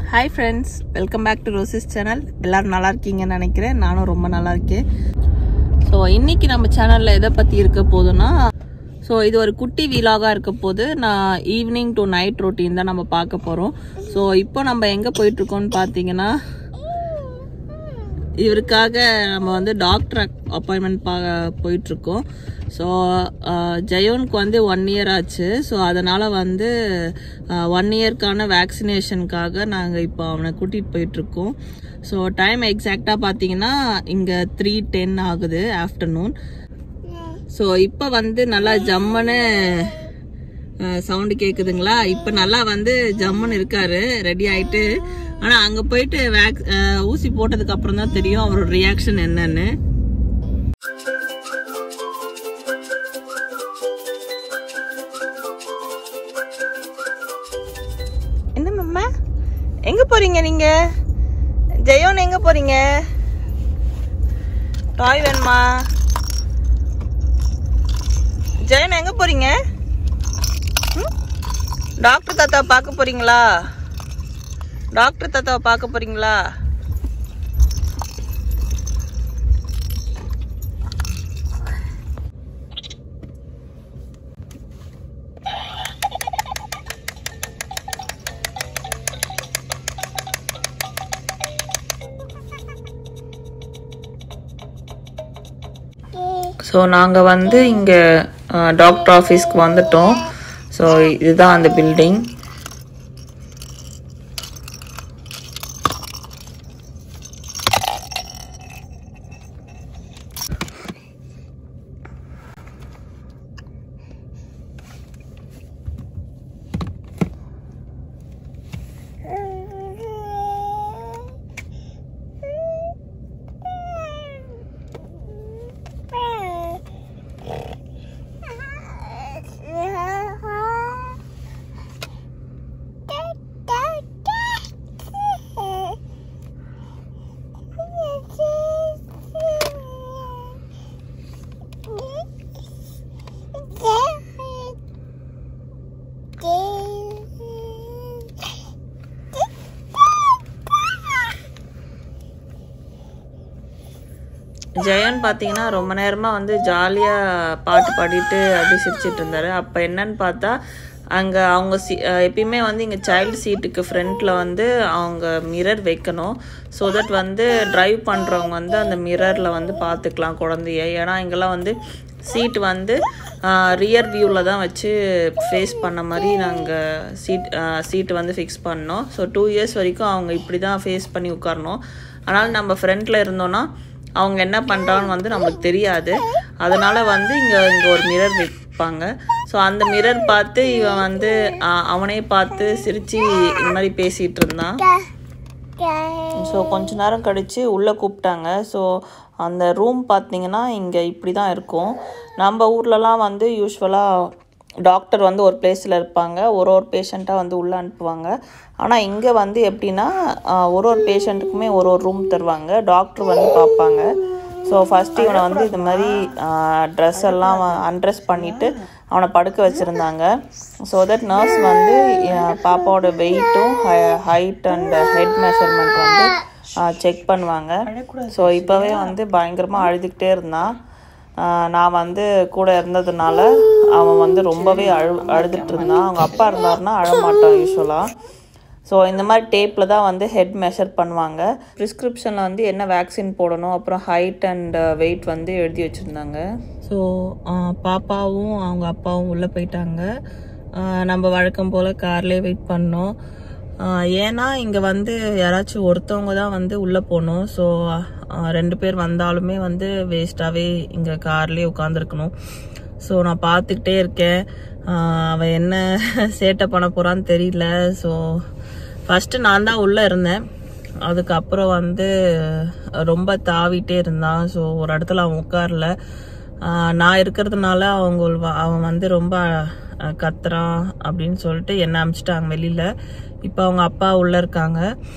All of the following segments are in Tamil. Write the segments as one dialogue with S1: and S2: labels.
S1: Hi friends welcome back to Rosy's channel எல்லாரும் நல்லா இருக்கீங்கன்னு நினைக்கிறேன் நானும் ரொம்ப நல்லா இருக்கேன் ஸோ இன்னைக்கு நம்ம சேனலில் எதை பற்றி இருக்க போதுன்னா ஸோ இது ஒரு குட்டி வீலாகாக இருக்க போது நான் ஈவினிங் டு நைட் ரொட்டீன் தான் நம்ம பார்க்க போகிறோம் ஸோ இப்போ நம்ம எங்கே போயிட்டுருக்கோம்னு பார்த்தீங்கன்னா இவருக்காக நம்ம வந்து டாக்டர் அப்பாயின்மெண்ட் பா போயிட்டுருக்கோம் ஸோ ஜெயோனுக்கு வந்து ஒன் இயர் ஆச்சு ஸோ அதனால் வந்து ஒன் இயர்க்கான வேக்சினேஷனுக்காக நாங்கள் இப்போ அவனை கூட்டிகிட்டு போயிட்டுருக்கோம் ஸோ டைம் எக்ஸாக்டாக பார்த்தீங்கன்னா இங்கே த்ரீ டென் ஆகுது ஆஃப்டர்நூன் ஸோ இப்போ வந்து நல்லா ஜம்முன்னு சவுண்டு கேட்குதுங்களா இப்போ நல்லா வந்து ஜம்முன்னு இருக்காரு ரெடி ஆயிட்டு ஆனால் அங்கே போயிட்டு வேக் ஊசி போட்டதுக்கு அப்புறம் தான் தெரியும் அவரோட ரியாக்ஷன் என்னன்னு என்ன மம்மா எங்க போறீங்க நீங்க ஜெயோன் எங்க போறீங்க டாய் வேணுமா ஜெயன் எங்க போறீங்க ம்? டாக்டர் தாத்தாவை பார்க்க போறீங்களா டாக்டர் தாத்தாவை பார்க்க போறீங்களா ஸோ நாங்கள் வந்து இங்கே டாக்டர் ஆஃபீஸ்க்கு வந்துட்டோம் ஸோ இதுதான் அந்த பில்டிங் ஜெயன் பார்த்தீங்கன்னா ரொம்ப நேரமாக வந்து ஜாலியாக பாட்டு பாடிட்டு அப்படி சிரிச்சிட்டு இருந்தார் அப்போ என்னன்னு பார்த்தா அங்கே அவங்க சீ எப்பயுமே வந்து இங்கே சைல்டு சீட்டுக்கு ஃப்ரண்ட்டில் வந்து அவங்க மிரர் வைக்கணும் ஸோ தட் வந்து ட்ரைவ் பண்ணுறவங்க வந்து அந்த மிரரில் வந்து பார்த்துக்கலாம் குழந்தைய ஏன்னா இங்கெல்லாம் வந்து சீட் வந்து ரியர் வியூவில் தான் வச்சு ஃபேஸ் பண்ண மாதிரி நாங்கள் சீட் சீட்டு வந்து ஃபிக்ஸ் பண்ணோம் ஸோ டூ இயர்ஸ் வரைக்கும் அவங்க இப்படி தான் ஃபேஸ் பண்ணி உட்காரணும் ஆனால் நம்ம ஃப்ரண்ட்டில் இருந்தோன்னா அவங்க என்ன பண்ணுறான்னு வந்து நம்மளுக்கு தெரியாது அதனால் வந்து இங்கே இங்கே ஒரு மிரர் வைப்பாங்க ஸோ அந்த மிரர் பார்த்து இவன் வந்து அவனே பார்த்து சிரித்து இந்த மாதிரி பேசிகிட்டு இருந்தான் ஸோ கொஞ்ச நேரம் கழித்து உள்ளே கூப்பிட்டாங்க ஸோ அந்த ரூம் பார்த்தீங்கன்னா இங்கே இப்படி தான் இருக்கும் நம்ம ஊர்லலாம் வந்து யூஸ்வலாக டாக்டர் வந்து ஒரு பிளேஸில் இருப்பாங்க ஒரு ஒரு பேஷண்ட்டாக வந்து உள்ளே அனுப்புவாங்க ஆனால் இங்கே வந்து எப்படின்னா ஒரு ஒரு பேஷண்ட்டுக்குமே ஒரு ஒரு ரூம் தருவாங்க டாக்டர் வந்து பார்ப்பாங்க ஸோ ஃபஸ்ட்டு இவனை வந்து இது மாதிரி ட்ரெஸ் எல்லாம் அன்ட்ரெஸ் பண்ணிவிட்டு அவனை படுக்க வச்சுருந்தாங்க ஸோ தட் நர்ஸ் வந்து பாப்பாவோட வெயிட்டும் ஹைட் அண்ட் ஹெட் மெஷர்மெண்ட் வந்து செக் பண்ணுவாங்க ஸோ இப்போவே வந்து பயங்கரமாக அழுதுகிட்டே இருந்தான் நான் வந்து கூட இருந்ததுனால அவன் வந்து ரொம்பவே அழு அழுதுட்டு இருந்தான் அவங்க அப்பா இருந்தாருன்னா அழமாட்டான் யூஸ்வலாக ஸோ இந்த மாதிரி டேப்பில் தான் வந்து ஹெட் மெஷர் பண்ணுவாங்க ப்ரிஸ்கிரிப்ஷனில் வந்து என்ன வேக்சின் போடணும் அப்புறம் ஹைட் அண்ட் வெயிட் வந்து எழுதி வச்சுருந்தாங்க ஸோ பாப்பாவும் அவங்க அப்பாவும் உள்ளே போயிட்டாங்க நம்ம வழக்கம் போல் கார்லேயே வெயிட் பண்ணோம் ஏன்னா இங்கே வந்து யாராச்சும் ஒருத்தவங்க தான் வந்து உள்ளே போகணும் ஸோ ரெண்டு பேர் வந்தாலுமே வந்து வேஸ்ட்டாகவே இங்கே கார்லேயே உட்காந்துருக்கணும் ஸோ நான் பார்த்துக்கிட்டே இருக்கேன் அவன் என்ன சேட்டை பண்ண போகிறான்னு தெரியல ஸோ ஃபஸ்ட்டு நான் தான் உள்ளே இருந்தேன் அதுக்கப்புறம் வந்து ரொம்ப தாவிட்டே இருந்தான் ஸோ ஒரு இடத்துல அவன் உட்காரல நான் இருக்கிறதுனால அவங்க அவன் வந்து ரொம்ப கத்துறான் அப்படின்னு சொல்லிட்டு என்ன அமிச்சிட்டாங்க வெளியில் இப்போ அவங்க அப்பா உள்ளே இருக்காங்க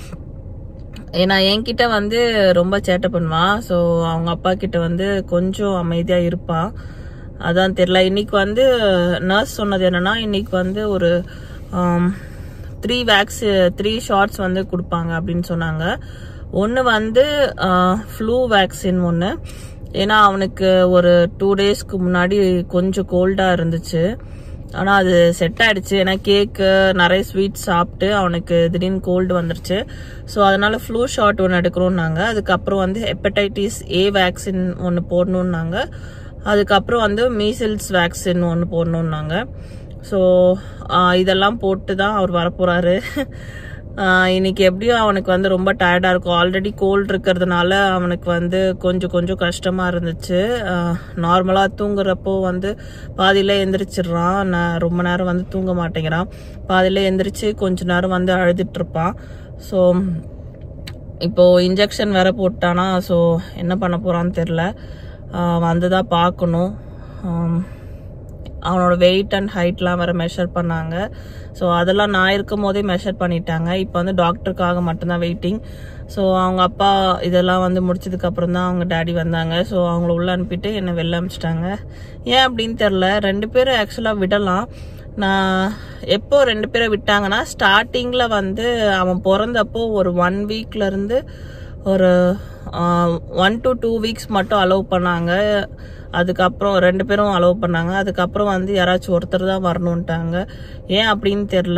S1: ஏன்னா என்கிட்ட வந்து ரொம்ப சேட்டை பண்ணுவான் ஸோ அவங்க அப்பா கிட்ட வந்து கொஞ்சம் அமைதியாக இருப்பான் அதான் தெரியல இன்னைக்கு வந்து நர்ஸ் சொன்னது என்னன்னா இன்னைக்கு வந்து ஒரு த்ரீ வேக்ஸ் த்ரீ ஷார்ட்ஸ் வந்து கொடுப்பாங்க அப்படின்னு சொன்னாங்க ஒன்று வந்து ஃப்ளூ வேக்சின் ஒன்று ஏன்னா அவனுக்கு ஒரு டூ டேஸ்க்கு முன்னாடி கொஞ்சம் கோல்டாக இருந்துச்சு ஆனால் அது செட் ஆயிடுச்சு ஏன்னா கேக்கு நிறைய ஸ்வீட் சாப்பிட்டு அவனுக்கு திடீர்னு கோல்டு வந்துருச்சு ஸோ அதனால ஃப்ளூ ஷாட் ஒன்று எடுக்கிறோம்னாங்க அதுக்கப்புறம் வந்து ஹெப்படைட்டிஸ் ஏ வேக்சின் ஒன்று போடணுன்னாங்க அதுக்கப்புறம் வந்து மீசில்ஸ் வேக்சின் ஒன்று போடணுன்னாங்க ஸோ இதெல்லாம் போட்டு தான் அவர் வரப்போறாரு ஆஹ் இன்னைக்கு எப்படியும் அவனுக்கு வந்து ரொம்ப டயர்டாக இருக்கும் ஆல்ரெடி கோல்டு இருக்கிறதுனால அவனுக்கு வந்து கொஞ்சம் கொஞ்சம் கஷ்டமாக இருந்துச்சு நார்மலாக தூங்குறப்போ வந்து பாதியில எந்திரிச்சிடுறான் நான் ரொம்ப நேரம் வந்து தூங்க மாட்டேங்கிறான் பாதியில எந்திரிச்சு கொஞ்ச நேரம் வந்து அழுதுட்டு இருப்பான் ஸோ இப்போ இன்ஜெக்ஷன் வேற போட்டானா ஸோ என்ன பண்ண போறான்னு தெரில வந்து தான் பார்க்கணும் ஆம், அவனோட வெயிட் அண்ட் ஹைட்லாம் வேற மெஷர் பண்ணாங்க ஸோ அதெல்லாம் நான் இருக்கும் போதே மெஷர் பண்ணிட்டாங்க இப்போ வந்து டாக்டருக்காக மட்டும்தான் வெயிட்டிங் ஸோ அவங்க அப்பா இதெல்லாம் வந்து முடிச்சதுக்கு அப்புறம் தான் அவங்க டேடி வந்தாங்க ஸோ அவங்கள உள்ள அனுப்பிட்டு என்னை வெளில அனுப்பிச்சிட்டாங்க ஏன் அப்படின்னு தெரில ரெண்டு பேரும் ஆக்சுவலாக விடலாம் நான் எப்போ ரெண்டு பேரை விட்டாங்கன்னா ஸ்டார்டிங்கில் வந்து அவன் பிறந்தப்போ ஒரு ஒன் வீக்ல இருந்து ஒரு ஒன் டு டூ வீக்ஸ் மட்டும் அலோவ் பண்ணாங்க அதுக்கப்புறம் ரெண்டு பேரும் அலோவ் பண்ணாங்க அதுக்கப்புறம் வந்து யாராச்சும் ஒருத்தர் தான் வரணுன்ட்டாங்க ஏன் அப்படின்னு தெரில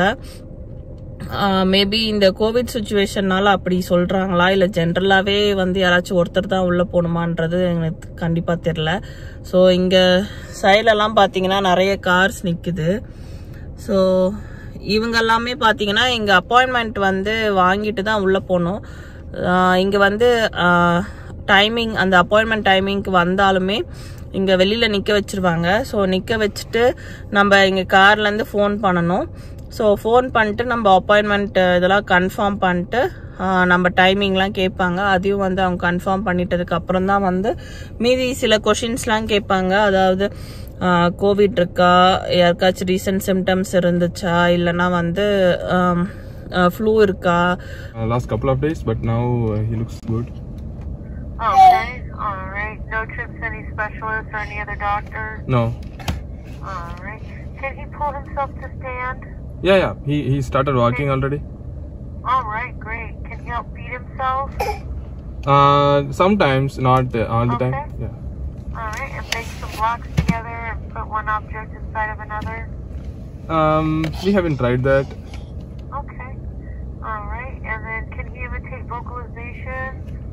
S1: மேபி இந்த கோவிட் சுச்சுவேஷன்னால அப்படி சொல்றாங்களா இல்ல ஜென்ரலாவே வந்து யாராச்சும் ஒருத்தர் தான் உள்ள போகணுமான்றது எனக்கு கண்டிப்பா தெரியல ஸோ இங்க சைட்லலாம் பாத்தீங்கன்னா நிறைய கார்ஸ் நிக்குது ஸோ இவங்க எல்லாமே பாத்தீங்கன்னா இங்க அப்பாயின்மெண்ட் வந்து வாங்கிட்டு தான் உள்ள போகணும் ஆஹ் இங்க வந்து டைமிங் அந்த அப்பாயின்மெண்ட் டைமிங்க்கு வந்தாலுமே இங்க வெளியில நிக்க வச்சிருவாங்க ஸோ நிக்க வச்சுட்டு நம்ம இங்க கார்ல இருந்து ஃபோன் பண்ணணும் ஸோ ஃபோன் பண்ணிட்டு நம்ம அப்பாயின்மெண்ட் இதெல்லாம் கன்ஃபார்ம் பண்ணிட்டு ஆஹ் நம்ம டைமிங்லாம் கேட்பாங்க அதையும் வந்து அவங்க கன்ஃபார்ம் பண்ணிட்டதுக்கு அப்புறம் தான் வந்து மீதி சில கொஷின்ஸ்லாம் கேட்பாங்க அதாவது கோவிட் இருக்கா யாருக்காச்சும் ரீசன்ட் சிம்டம்ஸ் இருந்துச்சா இல்லைன்னா வந்து ஃப்ளூ இருக்கா
S2: Uh, last couple of days, but now uh, he looks good.
S3: Okay, all right. No trips to any specialists or any other doctor?
S2: No.
S3: All right. Can he pull himself to stand?
S2: Yeah, yeah. He he started walking already.
S3: All right, great. Can he help feed himself?
S2: Uh, sometimes not uh, all the time.
S3: Okay.
S2: Yeah.
S3: All right, and bake some blocks together and put one object inside of another?
S2: Um, we haven't tried that.
S3: Okay. All right, and then can he imitate vocalization?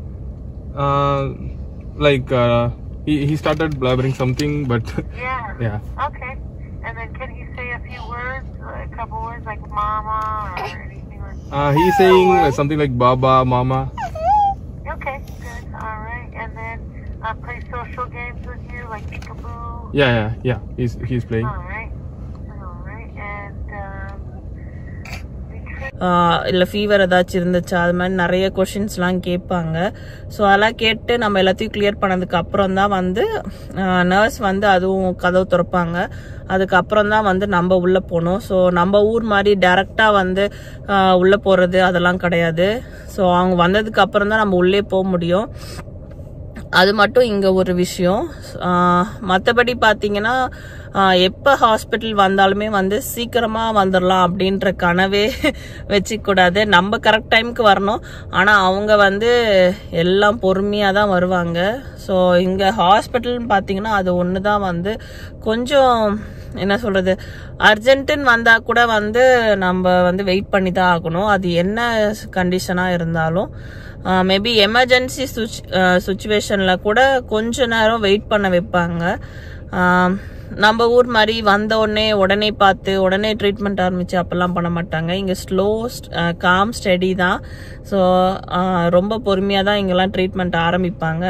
S2: Uh, like uh, he he started blabbering something, but
S3: Yeah.
S2: yeah.
S3: Okay. And then can he say a few words, a couple words like mama or anything like
S2: Uh, he's saying uh, something like Baba, Mama.
S3: Okay, good. All right. And then uh, play social games with you, like peekaboo.
S2: Yeah, yeah, yeah. He's he's playing.
S3: All right. All right. And um, nutrition.
S1: இல்லை ஃபீவர் ஏதாச்சும் இருந்துச்சா அது மாதிரி நிறைய கொஷின்ஸ்லாம் கேட்பாங்க ஸோ அதெல்லாம் கேட்டு நம்ம எல்லாத்தையும் கிளியர் பண்ணதுக்கு அப்புறம் தான் வந்து நர்ஸ் வந்து அதுவும் கதவு திறப்பாங்க அதுக்கப்புறம் தான் வந்து நம்ம உள்ளே போகணும் ஸோ நம்ம ஊர் மாதிரி டைரெக்டாக வந்து ஆஹ், உள்ளே போகிறது அதெல்லாம் கிடையாது ஸோ அவங்க வந்ததுக்கு அப்புறம் தான் நம்ம உள்ளே போக முடியும் அது மட்டும் இங்க ஒரு விஷயம் மற்றபடி பார்த்தீங்கன்னா எப்போ ஹாஸ்பிட்டல் வந்தாலுமே வந்து சீக்கிரமா வந்துடலாம் அப்படின்ற கனவே வச்சுக்கூடாது நம்ம கரெக்ட் டைம்க்கு வரணும் ஆனால் அவங்க வந்து எல்லாம் பொறுமையாக தான் வருவாங்க ஸோ இங்கே ஹாஸ்பிட்டல்னு பார்த்தீங்கன்னா அது ஒன்று தான் வந்து கொஞ்சம் என்ன சொல்றது அர்ஜென்ட்டுன்னு வந்தா கூட வந்து நம்ம வந்து வெயிட் பண்ணி தான் ஆகணும் அது என்ன கண்டிஷனா இருந்தாலும் மேபி எமர்ஜென்சி சுச்சுவேஷனில் கூட கொஞ்ச நேரம் வெயிட் பண்ண வைப்பாங்க ஆஹ் நம்ம ஊர் மாதிரி வந்த உடனே உடனே பார்த்து உடனே ட்ரீட்மெண்ட் ஆரம்பிச்சு அப்பெல்லாம் பண்ண மாட்டாங்க இங்கே ஸ்லோ காம் ஸ்டடி தான் ஸோ ரொம்ப பொறுமையாக தான் இங்கெல்லாம் ட்ரீட்மெண்ட் ஆரம்பிப்பாங்க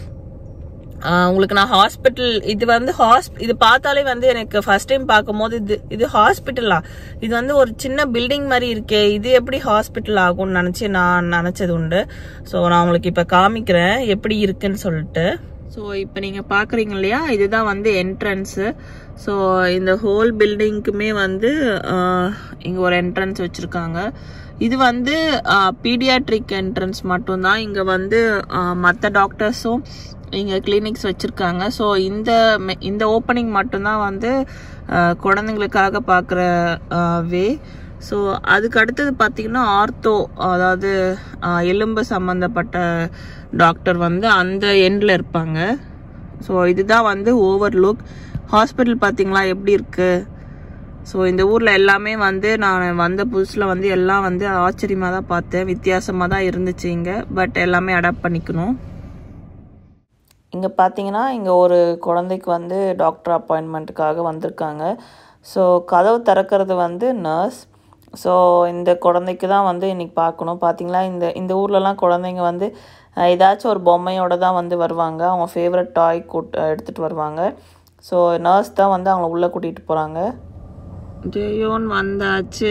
S1: ஆஹ் உங்களுக்கு நான் ஹாஸ்பிட்டல் இது வந்து ஹாஸ் இது பார்த்தாலே வந்து எனக்கு ஃபர்ஸ்ட் டைம் பார்க்கும்போது இது இது ஹாஸ்பிட்டலா இது வந்து ஒரு சின்ன பில்டிங் மாதிரி இருக்கே இது எப்படி ஹாஸ்பிட்டல் ஆகும்னு நினச்சி நான் நினச்சது உண்டு ஸோ நான் உங்களுக்கு இப்போ காமிக்கிறேன் எப்படி இருக்குன்னு சொல்லிட்டு ஸோ இப்போ நீங்கள் பார்க்குறீங்க இல்லையா இதுதான் வந்து என்ட்ரன்ஸு ஸோ இந்த ஹோல் பில்டிங்க்குமே வந்து இங்கே ஒரு என்ட்ரன்ஸ் வச்சுருக்காங்க இது வந்து பீடியாட்ரிக் என்ட்ரன்ஸ் மட்டும்தான் இங்கே வந்து மற்ற டாக்டர்ஸும் இங்கே கிளினிக்ஸ் வச்சுருக்காங்க ஸோ இந்த மெ- இந்த ஓப்பனிங் மட்டும்தான் வந்து ஆஹ், குழந்தைங்களுக்காக பார்க்குற வே ஸோ அதுக்கு அடுத்தது பார்த்தீங்கன்னா ஆர்த்தோ அதாவது ஆஹ், எலும்பு சம்மந்தப்பட்ட டாக்டர் வந்து அந்த எண்டில் இருப்பாங்க ஸோ இதுதான் வந்து ஓவர்லுக் ஹாஸ்பிட்டல் பார்த்தீங்களா எப்படி இருக்குது ஸோ இந்த ஊரில் எல்லாமே வந்து நான் வந்த புதுசில் வந்து எல்லாம் வந்து ஆச்சரியமாக தான் பார்த்தேன் வித்தியாசமாக தான் இருந்துச்சு இங்கே பட் எல்லாமே அடாப்ட் பண்ணிக்கணும் இங்கே பார்த்தீங்கன்னா இங்கே ஒரு குழந்தைக்கு வந்து டாக்டர் அப்பாயின்மெண்ட்டுக்காக வந்திருக்காங்க ஸோ கதவு திறக்கிறது வந்து நர்ஸ் ஸோ இந்த குழந்தைக்கு தான் வந்து இன்றைக்கி பார்க்கணும் பார்த்தீங்களா இந்த இந்த ஊர்லலாம் குழந்தைங்க வந்து அஹ், ஏதாச்சும் ஒரு பொம்மையோட தான் வந்து வருவாங்க அவங்க ஃபேவரட் டாய் கூட் எடுத்துகிட்டு வருவாங்க ஸோ நர்ஸ் தான் வந்து அவங்கள உள்ளே கூட்டிகிட்டு போகிறாங்க ஜெயோன் வந்தாச்சு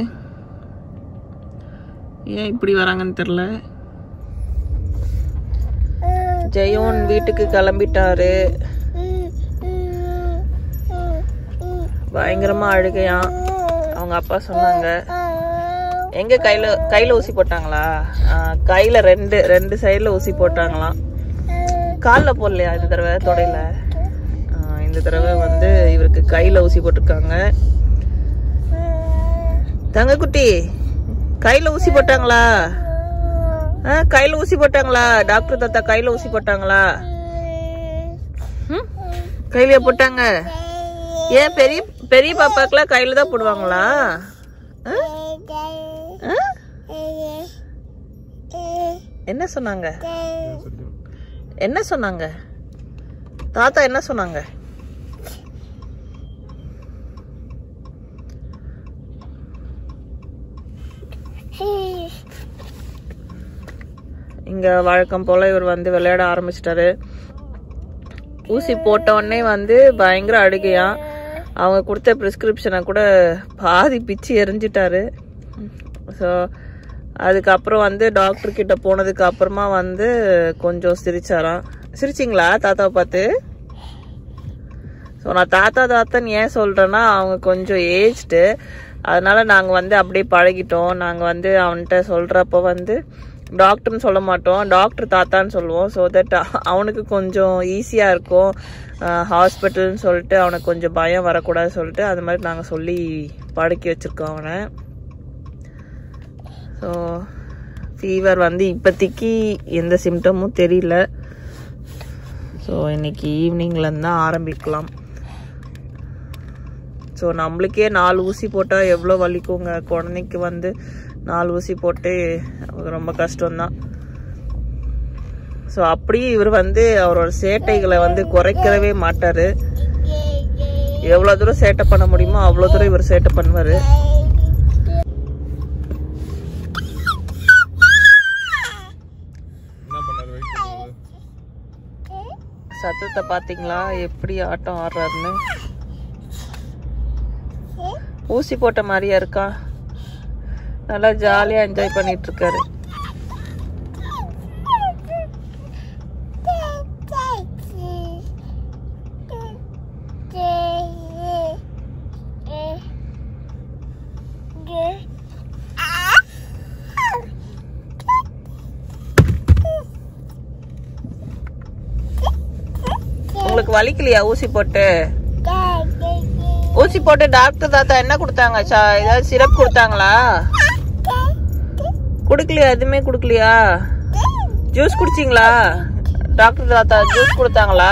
S1: ஏன் இப்படி வராங்கன்னு தெரில ஜெயோன் வீட்டுக்கு கிளம்பிட்டாரு பயங்கரமா அழுகையா அவங்க அப்பா சொன்னாங்க எங்க கையில கையில ஊசி போட்டாங்களா ஆ, கையில ரெண்டு ரெண்டு சைடுல ஊசி போட்டாங்களாம் கால்ல போடலையா இந்த தடவை தொடையில ஆ, இந்த தடவை வந்து இவருக்கு கையில ஊசி போட்டிருக்காங்க தங்கக்குட்டி கையில ஊசி போட்டாங்களா ஆ, கையில ஊசி போட்டாங்களா டாக்டர் தாத்தா கையில ஊசி போட்டாங்களா ம்? கையிலயா போட்டாங்க ஏன் பெரிய பெரிய பாப்பாக்கெல்லாம் கையில தான் போடுவாங்களா ஆ? ஆ? என்ன சொன்னாங்க என்ன சொன்னாங்க தாத்தா என்ன சொன்னாங்க இங்க வழக்கம் போல இவர் வந்து விளையாட ஆரம்பிச்சிட்டாரு ஊசி போட்ட உடனே வந்து பயங்கர அழுகையா அவங்க கொடுத்த ப்ரிஸ்கிரிப்ஷனை கூட பாதி பிச்சு எரிஞ்சிட்டாரு ஸோ அதுக்கப்புறம் வந்து டாக்டர் கிட்ட போனதுக்கு அப்புறமா வந்து கொஞ்சம் சிரிச்சாராம் சிரிச்சிங்களா தாத்தாவை பார்த்து ஸோ நான் தாத்தா தாத்தான்னு ஏன் சொல்கிறேன்னா அவங்க கொஞ்சம் ஏஜ்டு அதனால நாங்கள் வந்து அப்படியே பழகிட்டோம் நாங்கள் வந்து அவன்கிட்ட சொல்கிறப்ப வந்து டாக்டர்னு சொல்ல மாட்டோம் டாக்டர் தாத்தான்னு சொல்லுவோம் ஸோ தட் அவனுக்கு கொஞ்சம் ஈஸியாக இருக்கும் ஹாஸ்பிட்டல்னு சொல்லிட்டு அவனுக்கு கொஞ்சம் பயம் வரக்கூடாது சொல்லிட்டு அது மாதிரி நாங்கள் சொல்லி பழக்கி வச்சுருக்கோம் அவனை ஸோ ஃபீவர் வந்து இப்போதைக்கு எந்த சிம்டமும் தெரியல ஸோ இன்னைக்கு ஈவினிங்லேருந்து தான் ஆரம்பிக்கலாம் ஸோ நம்மளுக்கே நாலு ஊசி போட்டால் எவ்வளோ வலிக்குங்க குழந்தைக்கு வந்து நாலு ஊசி போட்டு ரொம்ப கஷ்டம்தான் ஸோ அப்படியே இவர் வந்து அவரோட சேட்டைகளை வந்து குறைக்கவே மாட்டார் எவ்வளோ தூரம் சேட்டை பண்ண முடியுமோ அவ்வளோ தூரம் இவர் சேட்டை பண்ணுவார்
S2: என்ன பண்ணாரு வெயிட் பண்ணும்போது
S1: சத்தத்தை பார்த்தீங்களா எப்படி ஆட்டம் ஆடுறாருன்னு ஊசி போட்ட மாதிரியா இருக்கா நல்லா ஜாலியாக என்ஜாய் பண்ணிட்டு இருக்காரு உங்களுக்கு வலிக்கலையா ஊசி போட்டு ஊசி போட்டு டாக்டர் தாத்தா என்ன கொடுத்தாங்க சா- ஏதாவது சிரப் கொடுத்தாங்களா குடுக்கலையா எதுவுமே குடுக்கலையா ஜூஸ் குடிச்சிங்களா டாக்டர் தாத்தா ஜூஸ் கொடுத்தாங்களா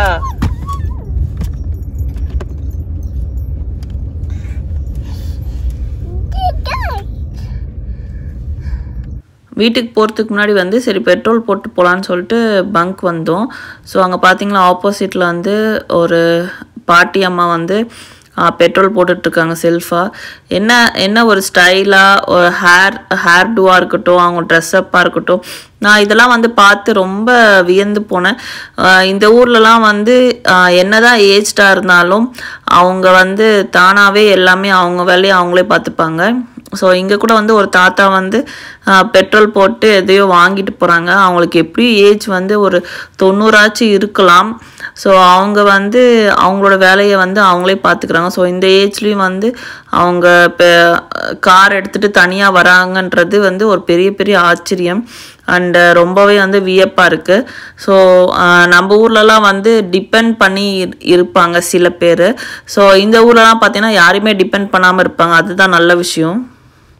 S1: வீட்டுக்கு போகிறதுக்கு முன்னாடி வந்து சரி பெட்ரோல் போட்டு போகலான்னு சொல்லிட்டு பங்க் வந்தோம் ஸோ அங்கே பார்த்தீங்களா ஆப்போசிட்டில் வந்து ஒரு பாட்டி அம்மா வந்து பெட்ரோல் போட்டுட்ருக்காங்க செல்ஃபாக என்ன என்ன ஒரு ஸ்டைலாக ஒரு ஹேர் ஹேர் டூவாக இருக்கட்டும் அவங்க ட்ரெஸ்அப்பாக இருக்கட்டும் நான் இதெல்லாம் வந்து பார்த்து ரொம்ப வியந்து போனேன் ஆஹ் இந்த ஊர்லலாம் வந்து ஆஹ் என்னதான் ஏஜ்டாக இருந்தாலும் அவங்க வந்து தானாகவே எல்லாமே அவங்க வேலையை அவங்களே பார்த்துப்பாங்க ஸோ இங்கே கூட வந்து ஒரு தாத்தா வந்து பெட்ரோல் போட்டு எதையோ வாங்கிட்டு போகிறாங்க அவங்களுக்கு எப்படியும் ஏஜ் வந்து ஒரு தொண்ணூறாச்சும் இருக்கலாம் ஸோ அவங்க வந்து அவங்களோட வேலையை வந்து அவங்களே பார்த்துக்கிறாங்க ஸோ இந்த ஏஜ்லேயும் வந்து அவங்க இப்போ கார் எடுத்துகிட்டு தனியாக வராங்கன்றது வந்து ஒரு பெரிய பெரிய ஆச்சரியம் அண்டு ரொம்பவே வந்து வியப்பாக இருக்குது ஸோ நம்ம ஊர்லலாம் வந்து டிபெண்ட் பண்ணி இரு- இருப்பாங்க சில பேர் ஸோ இந்த ஊர்லலாம் பார்த்தீங்கன்னா யாரையுமே டிபெண்ட் பண்ணாமல் இருப்பாங்க அதுதான் நல்ல விஷயம்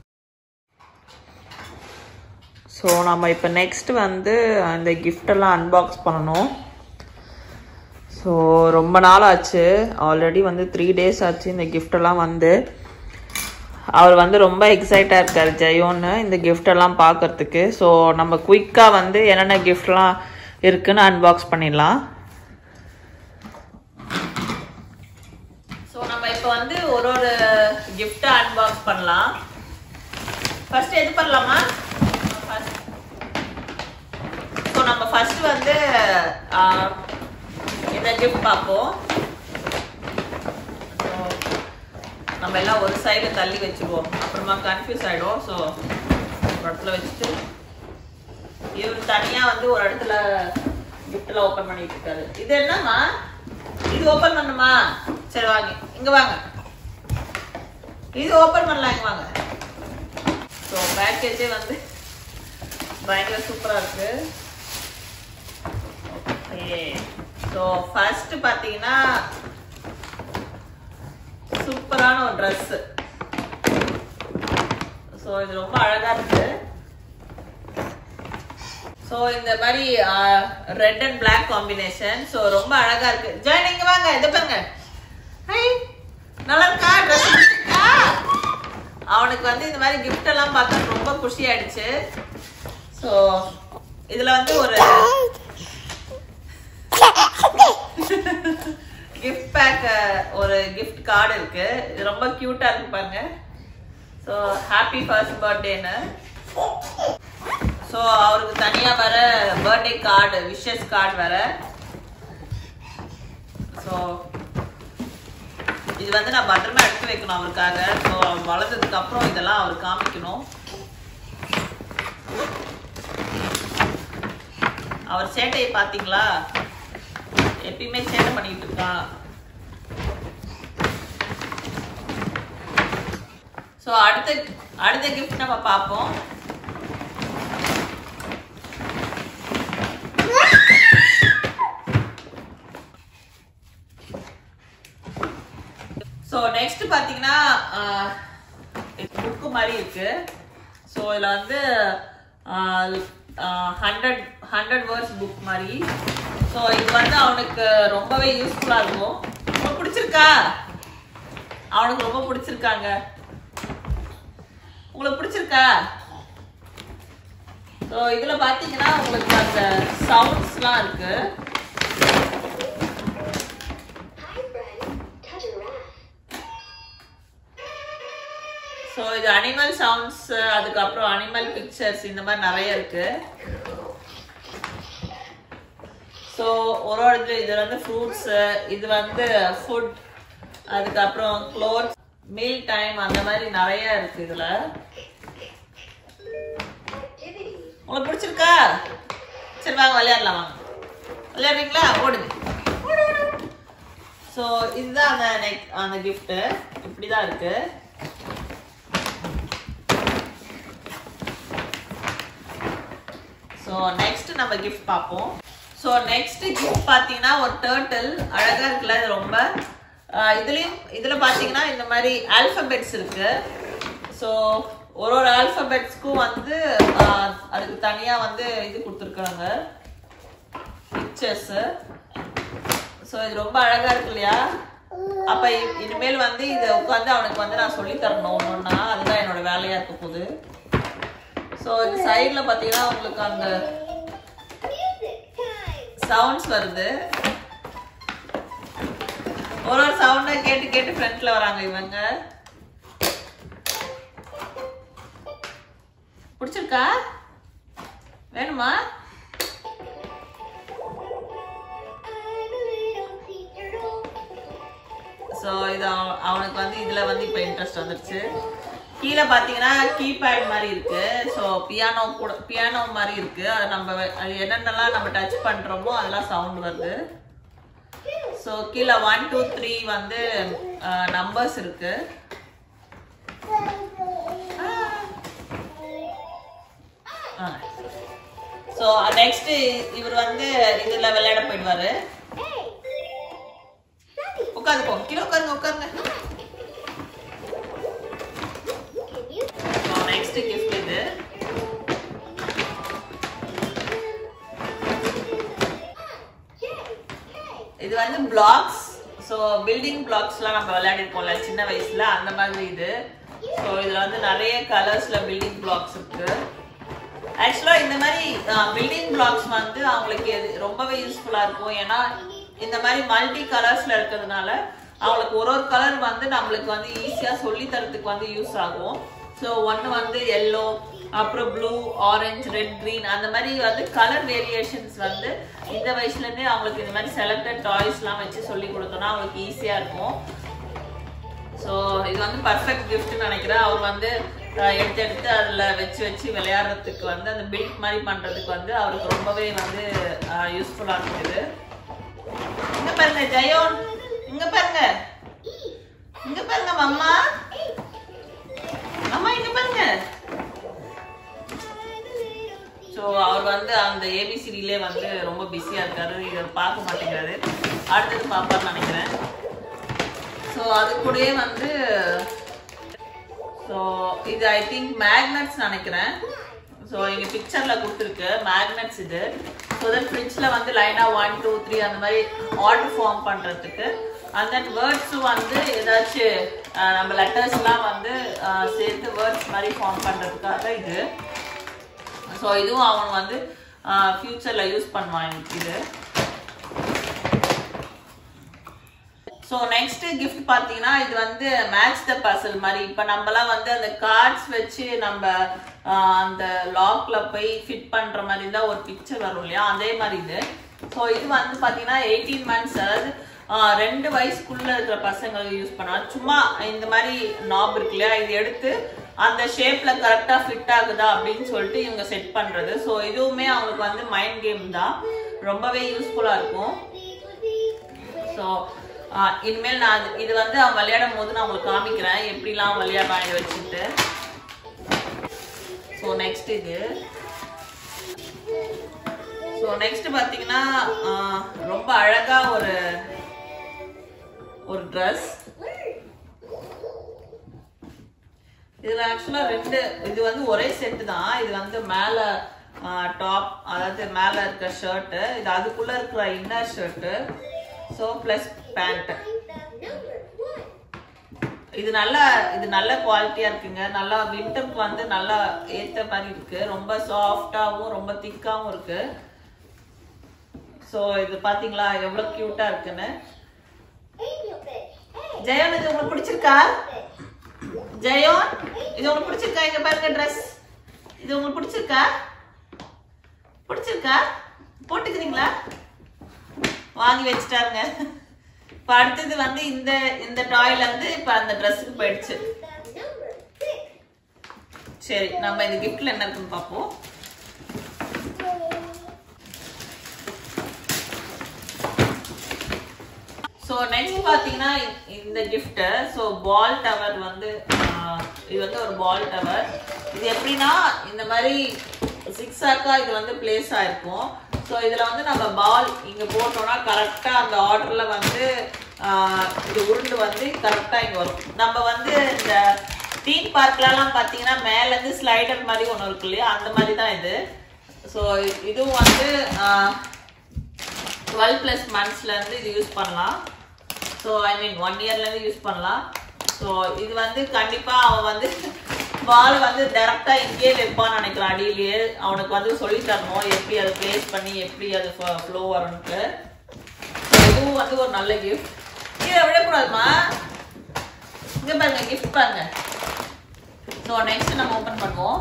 S1: ஸோ நம்ம இப்போ நெக்ஸ்ட் வந்து அந்த கிஃப்டெல்லாம் அன்பாக்ஸ் பண்ணணும் ஸோ ரொம்ப நாள் ஆச்சு ஆல்ரெடி வந்து த்ரீ டேஸ் ஆச்சு இந்த கிஃப்டெல்லாம் வந்து அவர் வந்து ரொம்ப எக்ஸைட்டாக இருக்கார் ஜெயோன்னு இந்த கிஃப்டெல்லாம் பார்க்கறதுக்கு ஸோ நம்ம குயிக்காக வந்து என்னென்ன கிஃப்ட்லாம் இருக்குன்னு அன்பாக்ஸ் பண்ணிடலாம் ஸோ நம்ம இப்போ வந்து ஒரு ஒரு கிஃப்ட்டை அன்பாக்ஸ் பண்ணலாம் ஃபர்ஸ்ட் எது பண்ணலாமா ஸோ நம்ம ஃபர்ஸ்ட் வந்து ஆஹ், இந்த கிஃப்ட் பார்ப்போம் So, நம்ம எல்லாம் ஒரு சைடு தள்ளி வச்சுருவோம் அப்புறமா கன்ஃபியூஸ் ஆயிடும் ஸோ ஒரு இடத்துல வச்சுட்டு இவர் தனியா வந்து ஒரு இடத்துல கிஃப்ட்ல ஓபன் பண்ணிட்டு இருக்காரு இது என்னம்மா இது ஓபன் பண்ணுமா சரி வாங்க இங்க வாங்க இது ஓபன் பண்ணலாம் இங்க வாங்க ஸோ பேக்கேஜே வந்து பயங்கர சூப்பரா இருக்கு ஓகே ஸோ ஃபர்ஸ்ட் பார்த்தீங்கன்னா சூப்பரான ஒரு ட்ரெஸ் ஸோ இது ரொம்ப அழகா இருக்கு ஸோ இந்த மாதிரி red and Black combination so ரொம்ப அழகா இருக்கு ஜாயின் இங்க வாங்க இது பாருங்க ஹை நல்லா இருக்கா ட்ரெஸ் இருக்கா அவனுக்கு வந்து இந்த மாதிரி gift எல்லாம் பார்த்தா ரொம்ப குஷி ஆயிடுச்சு ஸோ இதுல வந்து ஒரு gift பேக் ஒரு gift கார்டு இருக்கு இது ரொம்ப கியூட்டா இருக்கு பாருங்க ஸோ ஹாப்பி ஃபர்ஸ்ட் பர்த்டேன்னு ஸோ அவருக்கு தனியா வர பர்த்டே கார்டு விஷஸ் கார்டு வர ஸோ இது வந்து நான் பத்திரமா எடுத்து வைக்கணும் அவருக்காக ஸோ அவர் வளர்ந்ததுக்கு அப்புறம் இதெல்லாம் அவர் காமிக்கணும் அவர் சேட்டையை பாத்தீங்களா எப்பயுமே சேட்டை பண்ணிட்டு இருக்கான் ஸோ அடுத்த அடுத்த கிஃப்ட் நம்ம பார்ப்போம் ஸோ நெக்ஸ்ட் பார்த்தீங்கன்னா புக்கு மாதிரி இருக்கு ஸோ இதில் வந்து ஹண்ட்ரட் ஹண்ட்ரட் வேர்ட்ஸ் புக் மாதிரி ஸோ இது வந்து அவனுக்கு ரொம்பவே யூஸ்ஃபுல்லாக இருக்கும் உங்களுக்கு பிடிச்சிருக்கா அவனுக்கு ரொம்ப பிடிச்சிருக்காங்க உங்களுக்கு பிடிச்சிருக்கா ஸோ இதில் பார்த்தீங்கன்னா உங்களுக்கு அந்த சவுண்ட்ஸ்லாம் இருக்கு
S4: Hi, friend. Touch a giraffe.
S1: So இது அனிமல் சவுண்ட்ஸ் அதுக்கப்புறம் அனிமல் பிக்சர்ஸ் இந்த மாதிரி நிறைய இருக்கு ஸோ ஒரு ஒரு இது இது வந்து ஃப்ரூட்ஸ் இது வந்து ஃபுட் அதுக்கப்புறம் க்ளோத்ஸ் மீல் டைம் அந்த மாதிரி நிறைய இருக்கு இதுல
S4: Activities.
S1: உங்களுக்கு பிடிச்சிருக்கா சரி வாங்க விளையாடலாம் வாங்க விளையாடுறீங்களா ஓடுங்க ஸோ இதுதான் அந்த நெக் அந்த கிஃப்ட்டு இப்படி தான் இருக்கு ஸோ நெக்ஸ்ட் நம்ம கிஃப்ட் பார்ப்போம் ஸோ நெக்ஸ்ட் கிஃப்ட் பார்த்தீங்கன்னா ஒரு டேர்ட்டில் அழகா இருக்குல்ல இது ரொம்ப ஆஹ் இதுலயும் இதுல பார்த்தீங்கன்னா இந்த மாதிரி ஆல்பபெட்ஸ் இருக்கு ஸோ ஒரு ஒரு ஆல்பபெட்ஸ்க்கும் வந்து ஆஹ் அதுக்கு தனியா வந்து இது கொடுத்துருக்காங்க பிக்சர்ஸ் ஸோ இது ரொம்ப அழகா இருக்கு இல்லையா அப்ப இ- இனிமேல் வந்து இதை உட்காந்து அவனுக்கு வந்து நான் சொல்லி தரணும் ஒன்னொன்னா அதுதான் என்னோட வேலையா இருக்க போகுது ஸோ இது சைடில் பார்த்தீங்கன்னா உங்களுக்கு அந்த
S4: Music time.
S1: சவுண்ட்ஸ் வருது ஒரு ஒரு சவுண்டை கேட்டு கேட்டு ஃப்ரண்ட்ல வராங்க இவங்க பிடிச்சிருக்கா வேணுமா
S4: I'm a little teacher.
S1: So இது அவ- அவனுக்கு வந்து இதில் வந்து இப்போ இன்ட்ரெஸ்ட் வந்துருச்சு கீழே பார்த்தீங்கன்னா கீபேட் மாதிரி இருக்கு ஸோ பியானோ கூட பியானோ மாதிரி இருக்கு அது நம்ம வெ- அது என்னென்னலாம் நம்ம டச் பண்ணுறோமோ அதெல்லாம் சவுண்ட் வருது ஸோ கீழே ஒன் டூ த்ரீ வந்து நம்பர்ஸ் இருக்கு ஸோ நெக்ஸ்ட் இவர் வந்து இதுல விளையாட போயிடுவாரு
S4: Hey. Sunny,
S1: உட்காந்துப்போம் கீழே உட்காருங்க உட்காருங்க
S4: can you?
S1: நெக்ஸ்ட் கிஃப்ட் இது இது வந்து பிளாக்ஸ் ஸோ பில்டிங் பிளாக்ஸ்லாம் நம்ம விளையாடிருக்கோம்ல சின்ன வயசுல அந்த மாதிரி இது ஸோ இதுல வந்து நிறைய கலர்ஸ்ல பில்டிங் பிளாக்ஸ் இருக்கு ஆக்சுவலா இந்த மாதிரி பில்டிங் பிளாக்ஸ் வந்து அவங்களுக்கு எது ரொம்பவே யூஸ்ஃபுல்லா இருக்கும் ஏன்னா இந்த மாதிரி மல்டி கலர்ஸ்ல இருக்கிறதுனால அவங்களுக்கு ஒரு ஒரு கலர் வந்து நம்மளுக்கு வந்து ஈஸியா சொல்லி தரதுக்கு வந்து யூஸ் ஆகும் ஸோ ஒன்று வந்து எல்லோ அப்புறம் ப்ளூ ஆரஞ்சு ரெட் green அந்த மாதிரி வந்து கலர் வேரியேஷன்ஸ் வந்து இந்த வயசுல இருந்தே அவங்களுக்கு இந்த மாதிரி செலக்டட் டாய்ஸ்லாம் வச்சு சொல்லி கொடுத்தோம்னா அவங்களுக்கு ஈஸியா இருக்கும் ஸோ இது வந்து பர்ஃபெக்ட் கிஃப்ட்னு நினைக்கிறேன் அவர் வந்து அஹ், எடுத்து எடுத்து அதில் வச்சு வச்சு விளையாடுறதுக்கு வந்து அந்த பில்ட் மாதிரி பண்ணுறதுக்கு வந்து அவருக்கு ரொம்பவே வந்து யூஸ்ஃபுல்லாக இருக்குது இங்க பாருங்க ஜெயோன் இங்க பாருங்க இங்க பாருங்க மம்மா அம்மா இங்க பாருங்க ஸோ அவர் வந்து அந்த ஏபிசிடிலே வந்து ரொம்ப பிஸியாக இருக்காரு இதை பார்க்க மாட்டேங்கிறாரு அடுத்தது பார்ப்பார்னு நினைக்கிறேன் ஸோ அது கூடயே வந்து ஸோ இது ஐ திங்க் மேக்னட்ஸ் நினைக்கிறேன் ஸோ இங்கே பிக்சரில் கொடுத்துருக்கு மேக்னட்ஸ் இது ஸோ தட் ஃப்ரிட்ஜில் வந்து லைனாக ஒன் டூ த்ரீ அந்த மாதிரி ஆர்டர் ஃபார்ம் பண்ணுறதுக்கு அண்ட் தென் வேர்ட்ஸும் வந்து ஏதாச்சும் அஹ், நம்ம லெட்டர்ஸ்லாம் வந்து அஹ், சேர்த்து வேர்ட்ஸ் மாதிரி ஃபார்ம் பண்ணுறதுக்காக இது ஸோ இதுவும் அவன் வந்து ஃப்யூச்சரில் யூஸ் பண்ணுவான் இது ஸோ நெக்ஸ்ட் கிஃப்ட் பார்த்தீங்கன்னா இது வந்து மேட்ச் த பசல் மாதிரி இப்போ நம்மலாம் வந்து அந்த கார்ட்ஸ் வச்சு நம்ம ஆஹ், அந்த லாக்ல போய் ஃபிட் பண்ற மாதிரி தான் ஒரு பிக்சர் வரும் இல்லையா அதே மாதிரி இது ஸோ இது வந்து பார்த்தீங்கன்னா எயிட்டீன் மந்த்ஸ் அதாவது ஆஹ், ரெண்டு வயசுக்குள்ள இருக்கிற பசங்களுக்கு யூஸ் பண்ணலாம் சும்மா இந்த மாதிரி நாப் இருக்கு இல்லையா இது எடுத்து அந்த ஷேப்ல கரெக்டா ஃபிட் ஆகுதா அப்படின்னு சொல்லிட்டு இவங்க செட் பண்றது ஸோ இதுவுமே அவங்களுக்கு வந்து மைண்ட் கேம் தான் ரொம்பவே யூஸ்ஃபுல்லா இருக்கும் ஸோ இனிமேல் நான் அது- இது வந்து அவன் விளையாடும் போது நான் உங்களுக்கு காமிக்கிறேன் எப்படிலாம் விளையாடுறான் இதை வச்சுட்டு ஸோ நெக்ஸ்ட் இது ஸோ நெக்ஸ்ட் பார்த்தீங்கன்னா ஆஹ், ரொம்ப அழகா ஒரு ஒரு ட்ரெஸ் இதுல ஆக்சுவலா ரெண்டு இது வந்து ஒரே செட்டு தான் இது வந்து மேல டாப் அதாவது மேல இருக்க ஷர்ட் இது அதுக்குள்ள இருக்கிற inner shirt so plus pant இது நல்ல இது நல்ல குவாலிட்டியா இருக்குங்க நல்லா விண்டருக்கு வந்து நல்லா ஏத்த மாதிரி இருக்கு ரொம்ப சாஃப்டாவும் ரொம்ப திக்காவும் இருக்கு ஸோ இது பாத்தீங்களா எவ்வளவு கியூட்டா இருக்குன்னு ஜெயன் இது உங்களுக்கு பிடிச்சிருக்கா ஜெயோன் இது உங்களுக்கு பிடிச்சிருக்கா இங்க பாருங்க ட்ரெஸ் இது உங்களுக்கு பிடிச்சிருக்கா பிடிச்சிருக்கா போட்டுக்கிறீங்களா வாங்கி வச்சுட்டாருங்க இப்ப அடுத்தது வந்து இந்த இந்த டாய்ல இருந்து இப்ப அந்த ட்ரெஸ்ஸுக்கு போயிடுச்சு சரி நம்ம இந்த கிஃப்ட்ல என்ன இருக்குன்னு பார்ப்போம் ஸோ நெக்ஸ்ட் பார்த்தீங்கன்னா இ- இந்த gift ஸோ பால் டவர் வந்து ஆஹ், இது வந்து ஒரு பால் டவர் இது எப்படின்னா இந்த மாதிரி சிக்ஸ் ஆக்கா இது வந்து பிளேஸ் ஆயிருக்கும் ஸோ இதில் வந்து நம்ம பால் இங்கே போட்டோம்னா கரெக்டாக அந்த ஆர்டரில் வந்து ஆஹ், இது உருண்டு வந்து கரெக்டாக இங்கே வரும் நம்ம வந்து இந்த தீம் பார்க்லலாம் பார்த்தீங்கன்னா மேலேருந்து ஸ்லைடர் மாதிரி ஒன்று இருக்கு இல்லையா அந்த மாதிரி தான் இது ஸோ இதுவும் வந்து ஆஹ், டுவெல் ப்ளஸ் மந்த்ஸ்லேருந்து இது யூஸ் பண்ணலாம் ஸோ ஐ மீன் ஒன் இயர்லேருந்து யூஸ் பண்ணலாம் ஸோ இது வந்து கண்டிப்பாக அவன் வந்து பால் வந்து டேரெக்டாக இங்கேயே வைப்பான்னு நினைக்கிறான் அடியிலேயே அவனுக்கு வந்து சொல்லி தரணும் எப்படி அதை ப்ளேஸ் பண்ணி எப்படி அது ஃப்ளோ வரும்ன்ட்டு ஸோ இதுவும் வந்து ஒரு நல்ல கிஃப்ட் கீழே விடக்கூடாதுமா இங்கே பாருங்க கிஃப்ட் பாருங்க ஸோ நெக்ஸ்ட் நம்ம ஓப்பன் பண்ணுவோம்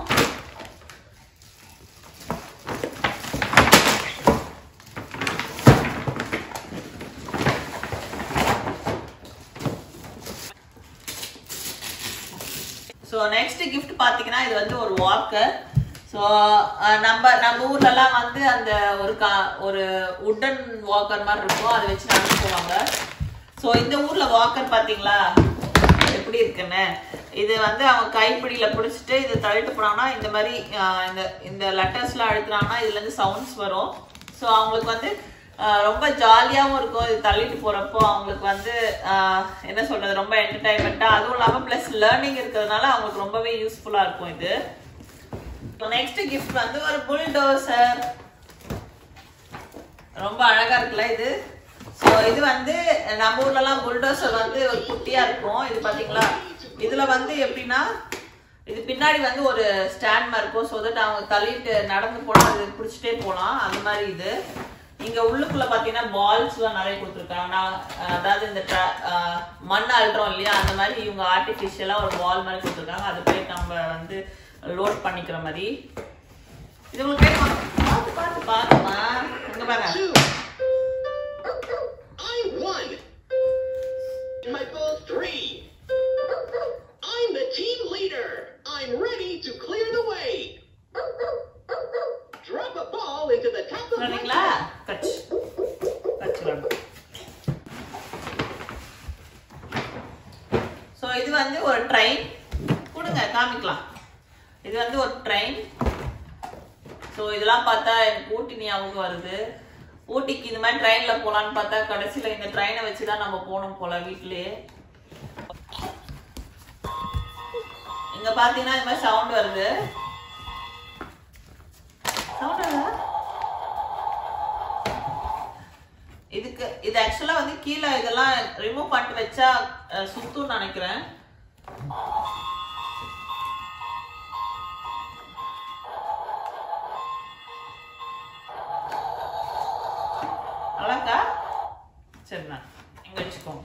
S1: ஸோ நெக்ஸ்ட் கிஃப்ட் பார்த்தீங்கன்னா இது வந்து ஒரு வாக்கர் ஸோ நம்ம நம்ம ஊர்லலாம் வந்து அந்த ஒரு கா ஒரு உட்டன் வாக்கர் மாதிரி இருக்கும் அதை வச்சு நடந்து போவாங்க ஸோ இந்த ஊர்ல வாக்கர் பார்த்தீங்களா எப்படி இருக்குன்னு இது வந்து அவங்க கைப்பிடியில பிடிச்சிட்டு இது தள்ளிட்டு போனாங்கன்னா இந்த மாதிரி ஆஹ், இந்த இந்த லெட்டர்ஸ்லாம் அழுத்துனாங்கன்னா இதுல இருந்து சவுண்ட்ஸ் வரும் ஸோ அவங்களுக்கு வந்து ஆஹ், ரொம்ப ஜாலியாகவும் இருக்கும் இது தள்ளிட்டு போறப்போ அவங்களுக்கு வந்து ஆஹ், என்ன சொல்றது ரொம்ப என்டர்டைன்மெண்ட்டா அதுவும் இல்லாமல் ப்ளஸ் லேர்னிங் இருக்கிறதுனால அவங்களுக்கு ரொம்பவே யூஸ்ஃபுல்லா இருக்கும் இது நெக்ஸ்ட் கிஃப்ட் வந்து ஒரு புல்டோசர் ரொம்ப அழகா இருக்குல்ல இது ஸோ இது வந்து நம்ம ஊர்லலாம் புல்டோசர் வந்து ஒரு குட்டியா இருக்கும் இது பாத்தீங்களா இதுல வந்து எப்படின்னா இது பின்னாடி வந்து ஒரு ஸ்டாண்ட் மாதிரி இருக்கும் ஸோ தட் அவங்க தள்ளிட்டு நடந்து போனா அது பிடிச்சிட்டே போகலாம் அந்த மாதிரி இது இங்க உள்ளுக்குள்ள பாத்தீங்கன்னா பால்ஸ் எல்லாம் நிறைய கொடுத்துருக்காங்க நான் அஹ், அதாவது இந்த tra- அஹ், மண் அள்ளுறோம் இல்லையா அந்த மாதிரி இவங்க ஆர்டிஃபிஷியலா ஒரு பால் மாதிரி கொடுத்துருக்காங்க அது போய் நம்ம வந்து லோட் பண்ணிக்கிற மாதிரி இது உங்களுக்கு வேணுமா? பார்த்து பார்த்து பாருமா இங்க பாருங்க
S5: Two. I won. My both three. I'm the team leader. I'm ready to clear the way. Drop a ball into the top of my
S1: சொன்னீங்களா கச் கச் வேணும் ஸோ இது வந்து ஒரு ட்ரெயின் கொடுங்க காமிக்கலாம் இது வந்து ஒரு ட்ரெயின் ஸோ இதெல்லாம் பார்த்தா எனக்கு ஊட்டி ஞாபகம் வருது ஊட்டிக்கு இந்த மாதிரி ட்ரெயினில் போகலான்னு பார்த்தா கடைசியில் இந்த ட்ரெயினை வச்சு தான் நம்ம போகணும் போல வீட்லயே இங்க பார்த்தீங்கன்னா இந்த மாதிரி சவுண்ட் வருது சவுண்ட் வருதா இதுக்கு இது ஆக்சுவலா வந்து கீழே இதெல்லாம் ரிமூவ் பண்ணிட்டு வச்சா அஹ், சுத்தும்னு நினைக்கிறேன் அழகா சரிண்ணா இங்க வச்சுக்கோங்க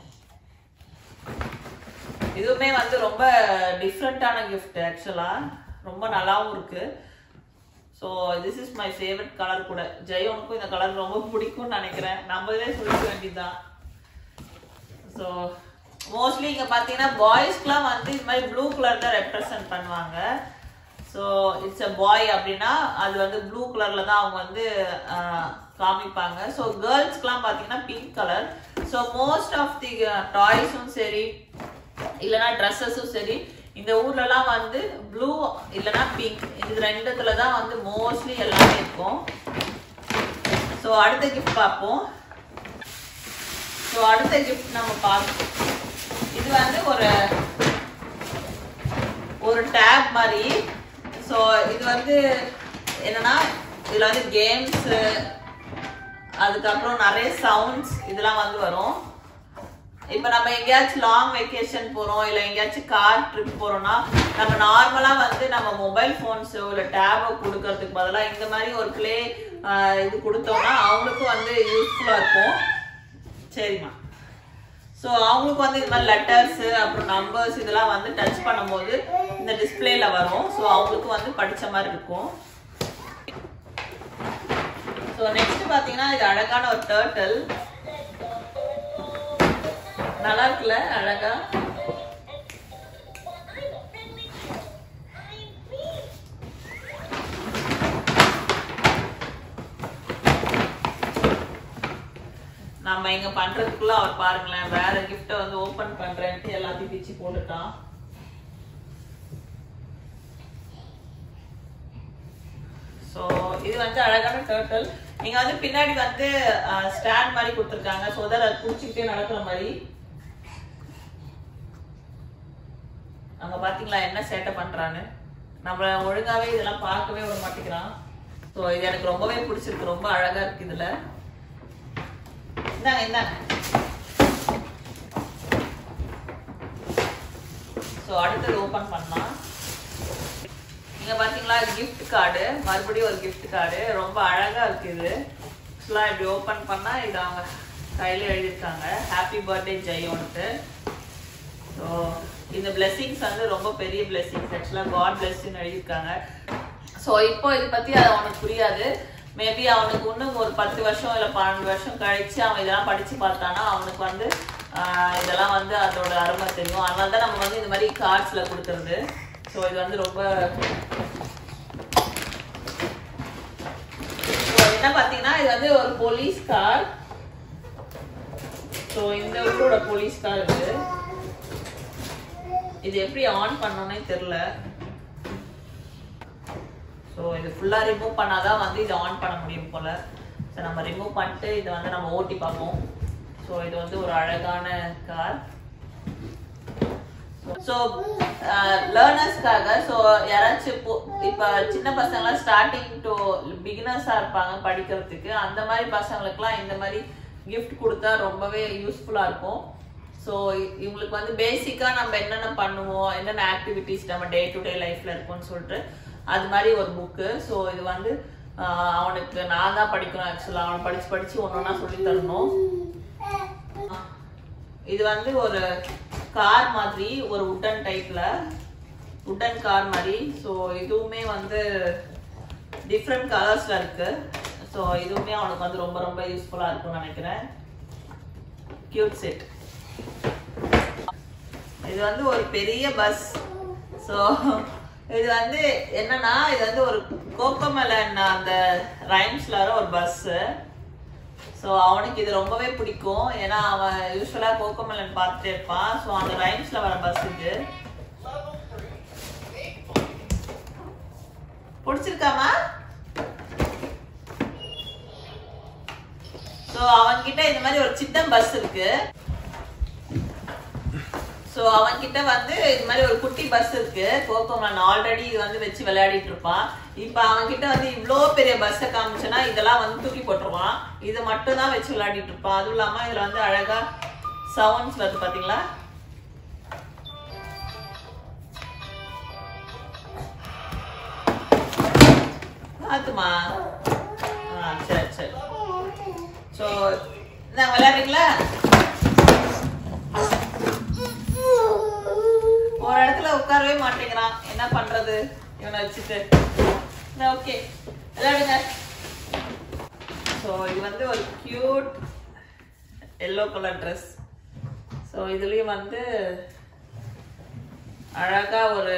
S1: இதுவுமே வந்து ரொம்ப டிஃப்ரெண்ட்டான கிஃப்ட் ஆக்சுவலா ரொம்ப நல்லாவும் இருக்கு so this is my favourite colour கூட ஜெய் உனக்கும் இந்த கலர் ரொம்ப பிடிக்கும்னு நினைக்கிறேன் நம்மளே சொல்லிக்க வேண்டியதுதான் ஸோ மோஸ்ட்லி இங்கே பார்த்தீங்கன்னா பாய்ஸ்க்குலாம் வந்து இது மாதிரி ப்ளூ கலர் தான் ரெப்ரசன்ட் பண்ணுவாங்க ஸோ இட்ஸ் அ பாய் அப்படின்னா அது வந்து ப்ளூ கலரில் தான் அவங்க வந்து ஆஹ், காமிப்பாங்க ஸோ கேர்ள்ஸ்க்குலாம் பார்த்தீங்கன்னா pink colour so most of the டாய்ஸும் சரி இல்லைன்னா ட்ரெஸ்ஸஸும் சரி இந்த ஊர்லலாம் வந்து ப்ளூ இல்லைன்னா பிங்க் இது ரெண்டுத்துல தான் வந்து மோஸ்ட்லி எல்லாமே இருக்கும் ஸோ அடுத்த கிஃப்ட் பார்ப்போம் ஸோ அடுத்த கிஃப்ட் நம்ம பார்ப்போம் இது வந்து ஒரு ஒரு டேப் மாதிரி ஸோ இது வந்து என்னன்னா இதில் வந்து கேம்ஸு அதுக்கப்புறம் நிறைய சவுண்ட்ஸ் இதெல்லாம் வந்து வரும் இப்போ நம்ம எங்கேயாச்சும் லாங் வெக்கேஷன் போகிறோம் இல்லை எங்கேயாச்சும் கார் ட்ரிப் போகிறோம்னா நம்ம நார்மலாக வந்து நம்ம மொபைல் ஃபோன்ஸோ இல்லை டேபோ கொடுக்கறதுக்கு பதிலாக இந்த மாதிரி ஒரு ப்ளே இது கொடுத்தோம்னா அவங்களுக்கும் வந்து யூஸ்ஃபுல்லாக இருக்கும் சரிம்மா ஸோ அவங்களுக்கு வந்து இது மாதிரி லெட்டர்ஸு அப்புறம் நம்பர்ஸ் இதெல்லாம் வந்து டச் பண்ணும்போது இந்த டிஸ்பிளேல வரும் ஸோ அவங்களுக்கு வந்து படிச்ச மாதிரி இருக்கும் ஸோ நெக்ஸ்ட் பார்த்தீங்கன்னா இது அழகான ஒரு டேர்ட்டில் நல்லா இருக்குல்ல அழகா நம்ம இங்க பண்றதுக்குள்ள அவர் பாருங்களேன் வேற கிஃப்ட வந்து ஓபன் பண்றேன்ட்டு எல்லாத்தையும் பிச்சு போட்டுட்டான் ஸோ இது வந்து அழகான டேர்ட்டில் நீங்க வந்து பின்னாடி வந்து ஸ்டாண்ட் மாதிரி கொடுத்துருக்காங்க ஸோ தட் அது பிடிச்சிக்கிட்டே நடக்கிற மாதிரி அங்க பாத்தீங்களா என்ன சேட்டை பண்றான்னு நம்மள ஒழுங்காவே இதெல்லாம் பார்க்கவே விட மாட்டேங்கிறான் ஸோ இது எனக்கு ரொம்பவே பிடிச்சிருக்கு ரொம்ப அழகா இருக்கு இதுல இந்தாங்க இந்தாங்க ஸோ அடுத்தது ஓபன் பண்ணலாம் இங்க பாத்தீங்களா gift கார்டு மறுபடியும் ஒரு gift கார்டு ரொம்ப அழகா இருக்கு இது ஆக்சுவலாக இப்படி ஓபன் பண்ணா இது அவங்க கையில எழுதியிருக்காங்க ஹாப்பி பர்த்டே ஜெயோன்ட்டு ஸோ இந்த blessings வந்து ரொம்ப பெரிய blessings ஆக்சுவலாக காட் பிளெஸ்ன்னு எழுதியிருக்காங்க ஸோ இப்போ இதை பத்தி அது அவனுக்கு புரியாது மேபி அவனுக்கு இன்னும் ஒரு பத்து வருஷம் இல்லை பன்னெண்டு வருஷம் கழிச்சு அவன் இதெல்லாம் படிச்சு பார்த்தானா அவனுக்கு வந்து ஆஹ், இதெல்லாம் வந்து அதோட அருமை தெரியும் அதனால தான் நம்ம வந்து இந்த மாதிரி கார்ட்ஸ்ல கொடுக்கறது ஸோ இது வந்து ரொம்ப So, என்ன பார்த்தீங்கன்னா இது வந்து ஒரு போலீஸ் கார் ஸோ இந்த ஊரோட போலீஸ் கார் இது இது எப்படி ஆன் பண்ணோன்னே தெரியல ஸோ இது ஃபுல்லாக ரிமூவ் பண்ணாதான் வந்து இதை ஆன் பண்ண முடியும் போல ஸோ நம்ம ரிமூவ் பண்ணிட்டு இதை வந்து நம்ம ஓட்டி பார்ப்போம் ஸோ இது வந்து ஒரு அழகான கார் ஸோ லேர்னர்ஸ்க்காக ஸோ யாராச்சும் இப்போ இப்போ சின்ன பசங்களாம் ஸ்டார்டிங் டு பிகினர்ஸாக இருப்பாங்க படிக்கிறதுக்கு அந்த மாதிரி பசங்களுக்குலாம் இந்த மாதிரி gift கொடுத்தா ரொம்பவே யூஸ்ஃபுல்லாக இருக்கும் ஸோ இவங்களுக்கு வந்து பேசிக்காக நம்ம என்னென்ன பண்ணுவோம் என்னென்ன ஆக்டிவிட்டீஸ் நம்ம டே டு டே லைஃப்ல இருக்கும்னு சொல்லிட்டு அது மாதிரி ஒரு புக்கு ஸோ இது வந்து ஆஹ், அவனுக்கு நான் தான் படிக்கணும் ஆக்சுவலாக அவனை படிச்சு படிச்சு ஒன்று ஒன்றா சொல்லி தரணும் இது வந்து ஒரு கார் மாதிரி ஒரு உட்டன் டைப்ல உட்டன் கார் மாதிரி ஸோ இதுவுமே வந்து டிஃப்ரெண்ட் கலர்ஸ்ல இருக்கு ஸோ இதுவுமே அவனுக்கு வந்து ரொம்ப ரொம்ப யூஸ்ஃபுல்லா இருக்கும்னு நினைக்கிறேன் கியூட் செட் இது வந்து ஒரு பெரிய பஸ் ஸோ இது வந்து என்னன்னா இது வந்து ஒரு கோகோமலன் அந்த ரைம்ஸ்ல வர ஒரு பஸ்ஸு ஸோ அவனுக்கு இது ரொம்பவே பிடிக்கும் ஏன்னா அவன் யூஸ்வலாக கோகோமலன் பார்த்துட்டே இருப்பான் ஸோ அந்த ரைம்ஸ்ல வர பஸ் இது பிடிச்சிருக்காமா ஸோ அவன்கிட்ட இந்த மாதிரி ஒரு சின்ன பஸ் இருக்கு ஸோ அவன்கிட்ட வந்து இது மாதிரி ஒரு குட்டி பஸ் இருக்கு கோகோமலன் ஆல்ரெடி இது வந்து வச்சு விளையாடிட்டு இருப்பான் இப்போ அவன்கிட்ட வந்து இவ்வளோ பெரிய பஸ்ஸை காமிச்சனா இதெல்லாம் வந்து தூக்கி போட்டுருவான் இது மட்டும் தான் வச்சு விளையாடிட்டு இருப்பான் அதுவும் இல்லாமல் இதில் வந்து அழகா சவுண்ட்ஸ் வருது பார்த்தீங்களா ஆத்துமா ஆ சரி சரி ஸோ நான் விளையாடுறீங்களா ஒரு இடத்துல உட்காரவே மாட்டேங்கிறான் என்ன பண்றது இவனை வச்சுட்டு ஓகே விளையாடுங்க ஸோ இது வந்து ஒரு cute yellow colour dress so இதுலேயும் வந்து அழகா ஒரு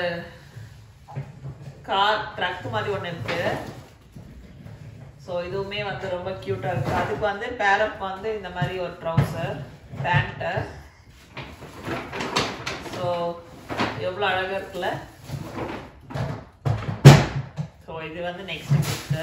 S1: கார் ட்ரக் மாதிரி ஒன்று இருக்கு ஸோ இதுவுமே வந்து ரொம்ப க்யூட்டாக இருக்கு அதுக்கு வந்து பேரப் வந்து இந்த மாதிரி ஒரு ட்ரௌசர் பேண்ட்டு ஸோ எவ்வளோ அழகாக இருக்குல்ல ஸோ இது வந்து நெக்ஸ்ட் கிஃப்ட்டு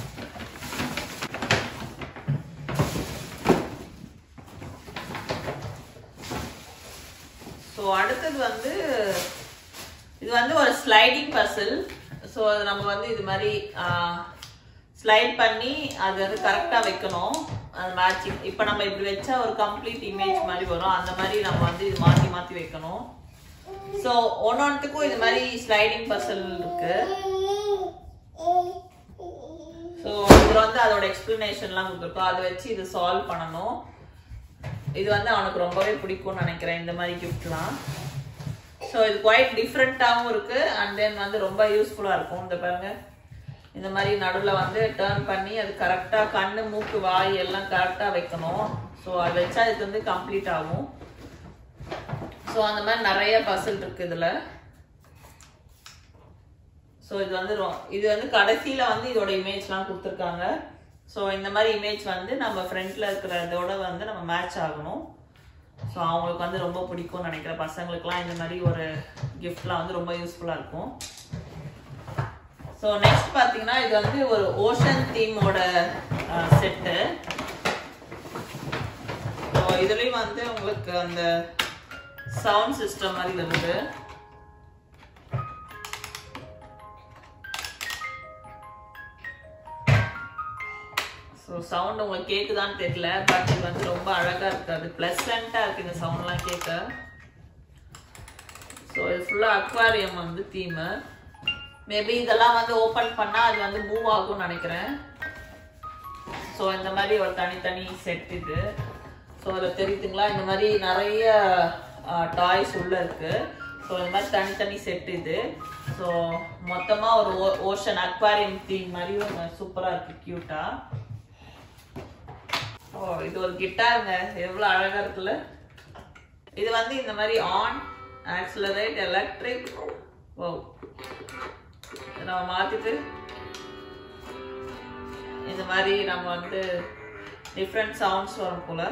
S1: ஸோ அடுத்தது வந்து இது வந்து ஒரு ஸ்லைடிங் பசில் ஸோ அது நம்ம வந்து இது மாதிரி ஸ்லைட் பண்ணி அது வந்து கரெக்டாக வைக்கணும் அது மேட்சிங் இப்போ நம்ம இப்படி வச்சா ஒரு கம்ப்ளீட் இமேஜ் மாதிரி வரும் அந்த மாதிரி நம்ம வந்து இது மாற்றி மாற்றி வைக்கணும் ஸோ ஒன்னொன்றுக்கும் இது மாதிரி ஸ்லைடிங் பசில் இருக்கு ஸோ இதில் வந்து அதோட எக்ஸ்பிளனேஷன்லாம் கொடுத்துருக்கோம் அதை வச்சு இது சால்வ் பண்ணணும் இது வந்து அவனுக்கு ரொம்பவே பிடிக்கும்னு நினைக்கிறேன் இந்த மாதிரி கிஃப்ட்லாம் ஸோ இது குவைட் டிஃப்ரெண்ட்டாகவும் இருக்கு அண்ட் தென் வந்து ரொம்ப யூஸ்ஃபுல்லாக இருக்கும் இந்த பாருங்க இந்த மாதிரி நடுவில் வந்து டேர்ன் பண்ணி அது கரெக்டாக கண்ணு மூக்கு வாய் எல்லாம் கரெக்டாக வைக்கணும் ஸோ அது வச்சா இதுக்கு வந்து கம்ப்ளீட் ஆகும் ஸோ அந்த மாதிரி நிறைய பசில் இருக்கு இதில் ஸோ இது வந்து ரொ- இது வந்து கடைசியில் வந்து இதோட இமேஜ்லாம் கொடுத்துருக்காங்க ஸோ இந்த மாதிரி இமேஜ் வந்து நம்ம ஃப்ரண்ட்ல இருக்கிறதோட வந்து நம்ம மேட்ச் ஆகணும் ஸோ அவங்களுக்கு வந்து ரொம்ப பிடிக்கும்னு நினைக்கிற பசங்களுக்குலாம் இந்த மாதிரி ஒரு கிஃப்ட்லாம் வந்து ரொம்ப யூஸ்ஃபுல்லாக இருக்கும் ஸோ நெக்ஸ்ட் பார்த்தீங்கன்னா இது வந்து ஒரு ஓஷன் தீமோட செட்டு ஸோ இதுலேயும் வந்து உங்களுக்கு அந்த சவுண்ட் சிஸ்டம் மாதிரி வருது ஸோ சவுண்ட் உங்களுக்கு கேட்குதான்னு தெரியல பட் இது வந்து ரொம்ப அழகாக இருக்காது ப்ளசண்ட்டாக இருக்குது இந்த சவுண்ட்லாம் கேட்க ஸோ இது ஃபுல்லாக அக்வாரியம் வந்து தீமு மேபி இதெல்லாம் வந்து ஓப்பன் பண்ணால் அது வந்து மூவ் ஆகும்னு நினைக்கிறேன் ஸோ இந்த மாதிரி ஒரு தனித்தனி செட் இது ஸோ அதில் தெரியுதுங்களா இந்த மாதிரி நிறைய டாய்ஸ் உள்ள இருக்கு ஸோ இந்த மாதிரி தனித்தனி செட் இது ஸோ மொத்தமாக ஒரு ஓஷன் அக்வாரியம் தீம் மாதிரி சூப்பராக இருக்கு க்யூட்டாக ஓ இது ஒரு கிட்டாருங்க எவ்வளோ அழகா இருக்குல்ல இது வந்து இந்த மாதிரி ஆன் ஆக்சிலரேட் எலக்ட்ரிக் ஓ இதை நம்ம மாத்திட்டு இந்த மாதிரி நம்ம வந்து டிஃப்ரெண்ட் சவுண்ட்ஸ் வரும் போல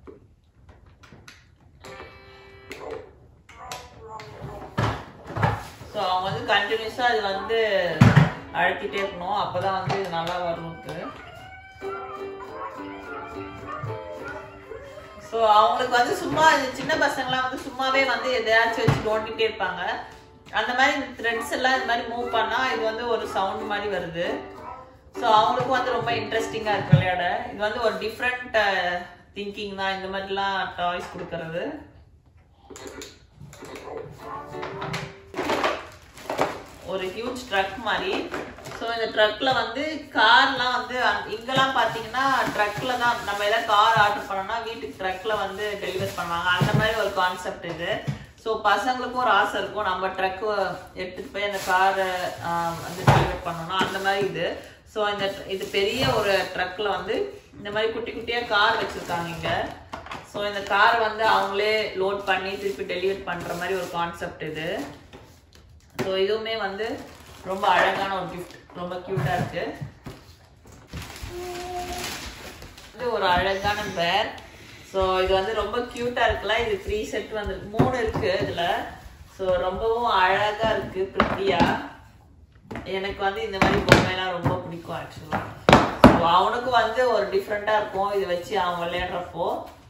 S1: ஸோ அவங்க வந்து கண்டினியூஸாக இது வந்து அழுத்திட்டே இருக்கணும் அப்பதான் வந்து இது நல்லா வரும்க்கு ஸோ அவங்களுக்கு வந்து சும்மா இந்த சின்ன பசங்களாம் வந்து சும்மாவே வந்து எதையாச்சும் வச்சு நோண்டிட்டே இருப்பாங்க அந்த மாதிரி இந்த த்ரெட்ஸ் எல்லாம் இந்த மாதிரி மூவ் பண்ணா இது வந்து ஒரு சவுண்ட் மாதிரி வருது ஸோ அவங்களுக்கு வந்து ரொம்ப இன்ட்ரெஸ்டிங்காக இருக்கு விளையாட இது வந்து ஒரு டிஃப்ரெண்ட் திங்கிங் தான் இந்த மாதிரிலாம் டாய்ஸ் கொடுக்கறது ஒரு ஹியூஜ் ட்ரக் மாதிரி ஸோ இந்த ட்ரக்ல வந்து கார்லாம் வந்து அங்க- இங்கெல்லாம் பார்த்தீங்கன்னா ட்ரக்ல தான் நம்ம ஏதாவது கார் ஆர்டர் பண்ணோம்னா வீட்டுக்கு ட்ரக்ல வந்து டெலிவர் பண்ணுவாங்க அந்த மாதிரி ஒரு கான்செப்ட் இது ஸோ பசங்களுக்கும் ஒரு ஆசை இருக்கும் நம்ம ட்ரக்கு எடுத்துட்டு போய் அந்த காரை வந்து டெலிவர் பண்ணணும் அந்த மாதிரி இது ஸோ இந்த இது பெரிய ஒரு ட்ரக்ல வந்து இந்த மாதிரி குட்டி குட்டியாக கார் வச்சிருக்காங்க இங்க ஸோ இந்த கார் வந்து அவங்களே லோட் பண்ணி திருப்பி டெலிவர் பண்ற மாதிரி ஒரு கான்செப்ட் இது ஸோ இதுவுமே வந்து ரொம்ப அழகான ஒரு கிஃப்ட் ரொம்ப க்யூட்டாக இருக்கு இது ஒரு அழகான பேர் ஸோ இது வந்து ரொம்ப க்யூட்டாக இருக்குல்ல இது த்ரீ செட் வந்து மூணு இருக்கு இதில் ஸோ ரொம்பவும் அழகா இருக்கு பிரிட்டியா எனக்கு வந்து இந்த மாதிரி பொம்மைலாம் ரொம்ப பிடிக்கும் ஆக்சுவலாக ஸோ அவனுக்கு வந்து ஒரு டிஃப்ரெண்ட்டாக இருக்கும் இதை வச்சு அவன் விளையாடுறப்போ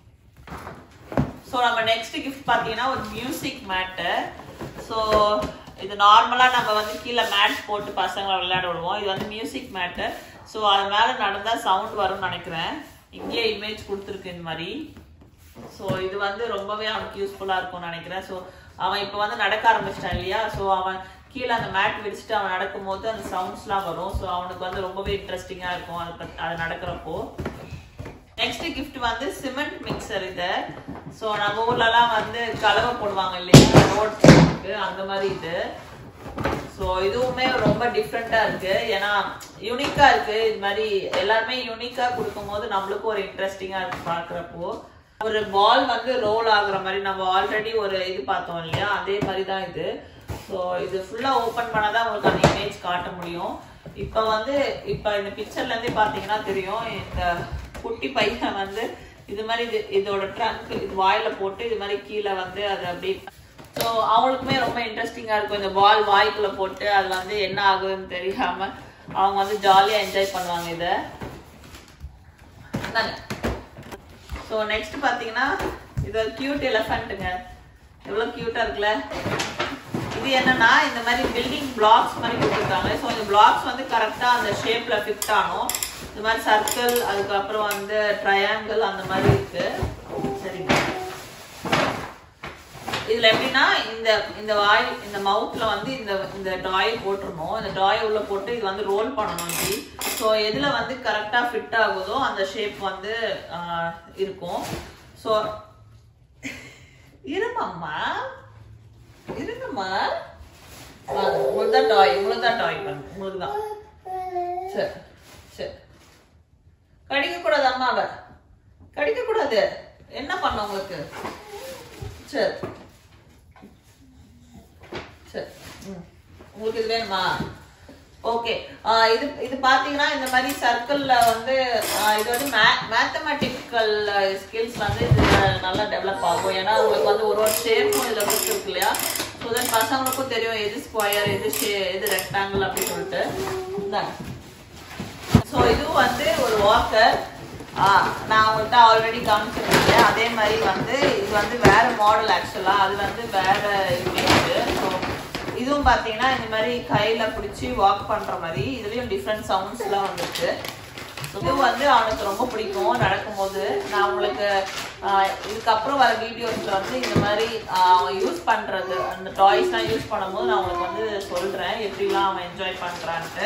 S1: ஸோ நம்ம நெக்ஸ்ட் கிஃப்ட் பார்த்தீங்கன்னா ஒரு மியூசிக் மேட்டு ஸோ இது நார்மலாக நம்ம வந்து கீழே மேட் போட்டு பசங்களை விளையாட விடுவோம் இது வந்து மியூசிக் மேட்டு ஸோ அது மேலே நடந்தால் சவுண்ட் வரும்னு நினைக்கிறேன் இங்கேயே இமேஜ் கொடுத்துருக்கு இந்த மாதிரி ஸோ இது வந்து ரொம்பவே அவனுக்கு யூஸ்ஃபுல்லாக இருக்கும்னு நினைக்கிறேன் ஸோ அவன் இப்போ வந்து நடக்க ஆரம்பிச்சிட்டான் இல்லையா ஸோ அவன் கீழே அந்த மேட் விரிச்சிட்டு அவன் நடக்கும்போது அந்த சவுண்ட்ஸ்லாம் வரும் ஸோ அவனுக்கு வந்து ரொம்பவே இன்ட்ரெஸ்டிங்காக இருக்கும் அது பத் அது நடக்கிறப்போ நெக்ஸ்ட் gift வந்து சிமெண்ட் மிக்சர் இது ஸோ நம்ம ஊர்லலாம் வந்து கலவை போடுவாங்க இல்லையா ரோட் அந்த மாதிரி இது ஸோ இதுவுமே ரொம்ப டிஃப்ரெண்ட்டாக இருக்கு ஏன்னா யூனிக்காக இருக்கு இது மாதிரி எல்லாருமே யூனிக்காக கொடுக்கும்போது நம்மளுக்கும் ஒரு இன்ட்ரெஸ்டிங்காக இருக்கு பார்க்குறப்போ ஒரு பால் வந்து ரோல் ஆகுற மாதிரி நம்ம ஆல்ரெடி ஒரு இது பார்த்தோம் இல்லையா அதே மாதிரி தான் இது ஸோ இது ஃபுல்லாக ஓப்பன் பண்ணாதான் தான் உங்களுக்கு அந்த இமேஜ் காட்ட முடியும் இப்போ வந்து இப்போ இந்த பிக்சர்லேருந்தே பார்த்தீங்கன்னா தெரியும் இந்த குட்டி பையன் வந்து இது மாதிரி இது இதோட ட்ரங்க் இது வாயில போட்டு இது மாதிரி கீழே வந்து அது அப்படியே ஸோ அவங்களுக்குமே ரொம்ப இன்ட்ரெஸ்டிங்காக இருக்கும் இந்த பால் வாய்க்குள்ள போட்டு அது வந்து என்ன ஆகுதுன்னு தெரியாம அவங்க வந்து ஜாலியாக என்ஜாய் பண்ணுவாங்க இதை ஸோ நெக்ஸ்ட் பார்த்தீங்கன்னா இது ஒரு கியூட் எலஃபண்ட்டுங்க எவ்வளோ க்யூட்டாக இருக்குல்ல இது என்னன்னா இந்த மாதிரி பில்டிங் பிளாக்ஸ் மாதிரி கொடுத்துருக்காங்க ஸோ இந்த பிளாக்ஸ் வந்து கரெக்டாக அந்த ஷேப்பில் ஃபிட் ஆகும் இந்த மாதிரி சர்க்கிள் அதுக்கப்புறம் வந்து ட்ரையாங்கிள் அந்த மாதிரி இருக்கு சரிங்க இதுல எப்படின்னா இந்த இந்த வாய் இந்த மவுத்ல வந்து இந்த இந்த டாய் போட்டுருணும் இந்த டாய் உள்ள போட்டு இது வந்து ரோல் பண்ணணும் இப்படி ஸோ எதுல வந்து கரெக்டா ஃபிட் ஆகுதோ அந்த ஷேப் வந்து ஆஹ், இருக்கும் ஸோ இருங்கம்மா இருங்கம்மா வாங்க, உங்களுக்கு தான் டாய் உங்களுக்கு தான் டாய் பண்ணு உங்களுக்கு தான் சரி சரி கடிக்க கூடாது அம்மாவை கடிக்க கூடாது என்ன பண்ண உங்களுக்கு சரி சரி ம். உங்களுக்கு இது வேணுமா ஓகே இது இது பாத்தீங்கன்னா இந்த மாதிரி சர்க்கிள்ல வந்து ஆஹ் இது வந்து மேத்தமெட்டிக்கல் ஸ்கில்ஸ் வந்து இதுல நல்லா டெவலப் ஆகும் ஏன்னா உங்களுக்கு வந்து ஒரு ஒரு ஷேப்பும் இதுல கொடுத்துருக்கு இல்லையா ஸோ தட் பசங்களுக்கும் தெரியும் எது ஸ்கொயர் எது ஷே எது ரெக்டாங்கிள் அப்படின்னு சொல்லிட்டு இந்தாங்க ஸோ இதுவும் வந்து ஒரு வாக்கர் நான் உங்கள்கிட்ட ஆல்ரெடி காமிச்சிருக்கேன் அதே மாதிரி வந்து இது வந்து வேற மாடல் ஆக்சுவலா அது வந்து வேற இமேஜ் ஸோ இதுவும் பார்த்தீங்கன்னா இந்த மாதிரி கையில பிடிச்சி வாக் பண்ற மாதிரி இதுலயும் டிஃப்ரெண்ட் சவுண்ட்ஸ்லாம் வந்துருக்கு இது வந்து அவனுக்கு ரொம்ப பிடிக்கும் நடக்கும்போது நான் உங்களுக்கு ஆஹ், இதுக்கப்புறம் வர வீடியோஸ்ல வந்து இந்த மாதிரி ஆஹ், அவன் யூஸ் பண்றது அந்த டாய்ஸ்லாம் யூஸ் பண்ணும்போது நான் உங்களுக்கு வந்து சொல்றேன் எப்படிலாம் அவன் என்ஜாய் பண்றான்ட்டு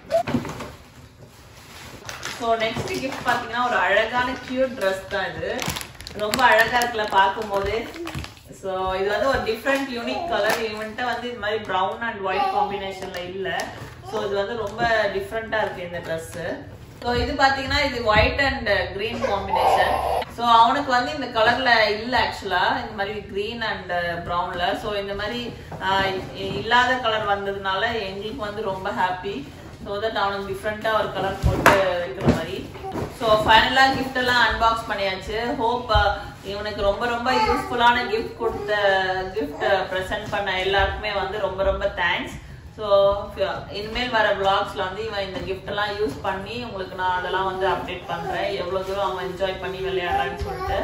S1: ஸோ நெக்ஸ்ட் கிஃப்ட் பார்த்தீங்கன்னா ஒரு அழகான கியூட் ட்ரெஸ் தான் இது ரொம்ப அழகா இருக்குல்ல பார்க்கும்போது ஸோ இது வந்து ஒரு டிஃப்ரெண்ட் யூனிக் கலர் இவன்ட்ட வந்து இது மாதிரி ப்ரௌன் அண்ட் ஒயிட் காம்பினேஷன்ல இல்லை ஸோ இது வந்து ரொம்ப டிஃப்ரெண்டா இருக்கு இந்த ட்ரெஸ்ஸு ஸோ இது பார்த்தீங்கன்னா இது white and green combination so அவனுக்கு வந்து இந்த கலர்ல இல்லை ஆக்சுவலா இந்த மாதிரி green அண்ட் ப்ரௌன்ல ஸோ இந்த மாதிரி ஆஹ், இ- இல்லாத கலர் வந்ததுனால எங்களுக்கு வந்து ரொம்ப ஹாப்பி ஸோ தட் அவனுக்கு டிஃப்ரெண்ட்டாக ஒரு கலர் போட்டு வைக்கிற மாதிரி ஸோ ஃபைனலாக gift எல்லாம் அன்பாக்ஸ் பண்ணியாச்சு ஹோப் இவனுக்கு ரொம்ப ரொம்ப யூஸ்ஃபுல்லான கிஃப்ட் கொடுத்த கிஃப்ட் ப்ரெசென்ட் பண்ண எல்லாருக்குமே வந்து ரொம்ப ரொம்ப தேங்க்ஸ் ஸோ இனிமேல் வர vlogsல வந்து இவன் இந்த gift எல்லாம் யூஸ் பண்ணி உங்களுக்கு நான் அதெல்லாம் வந்து அப்டேட் பண்றேன் எவ்வளோ தூரம் அவன் என்ஜாய் பண்ணி விளையாடுறான்னு சொல்லிட்டு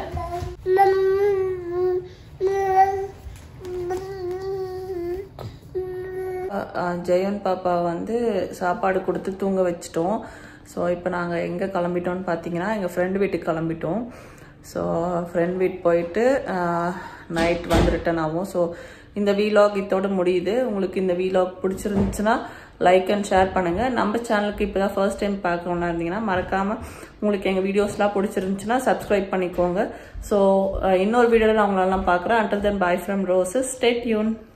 S1: அஹ் அஹ் ஜெயன் பாப்பா வந்து சாப்பாடு கொடுத்து தூங்க வச்சிட்டோம் ஸோ இப்போ நாங்கள் எங்கே கிளம்பிட்டோம்னு பார்த்தீங்கன்னா எங்கள் ஃப்ரெண்டு வீட்டுக்கு கிளம்பிட்டோம் ஸோ ஃப்ரெண்ட் வீட் போயிட்டு நைட் வந்து ரிட்டர்ன் ஆகும் ஸோ இந்த வீலாக் இதோட முடியுது உங்களுக்கு இந்த வீலாக் பிடிச்சிருந்துச்சுன்னா லைக் அண்ட் ஷேர் பண்ணுங்கள் நம்ம சேனலுக்கு இப்போ தான் ஃபர்ஸ்ட் டைம் பார்க்கணுன்னா இருந்தீங்கன்னா மறக்காமல் உங்களுக்கு எங்கள் வீடியோஸ்லாம் பிடிச்சிருந்துச்சுன்னா சப்ஸ்கிரைப் பண்ணிக்கோங்க ஸோ இன்னொரு வீடியோவில் நான் உங்களெல்லாம் பார்க்குறேன் until then bye from Roses stay tune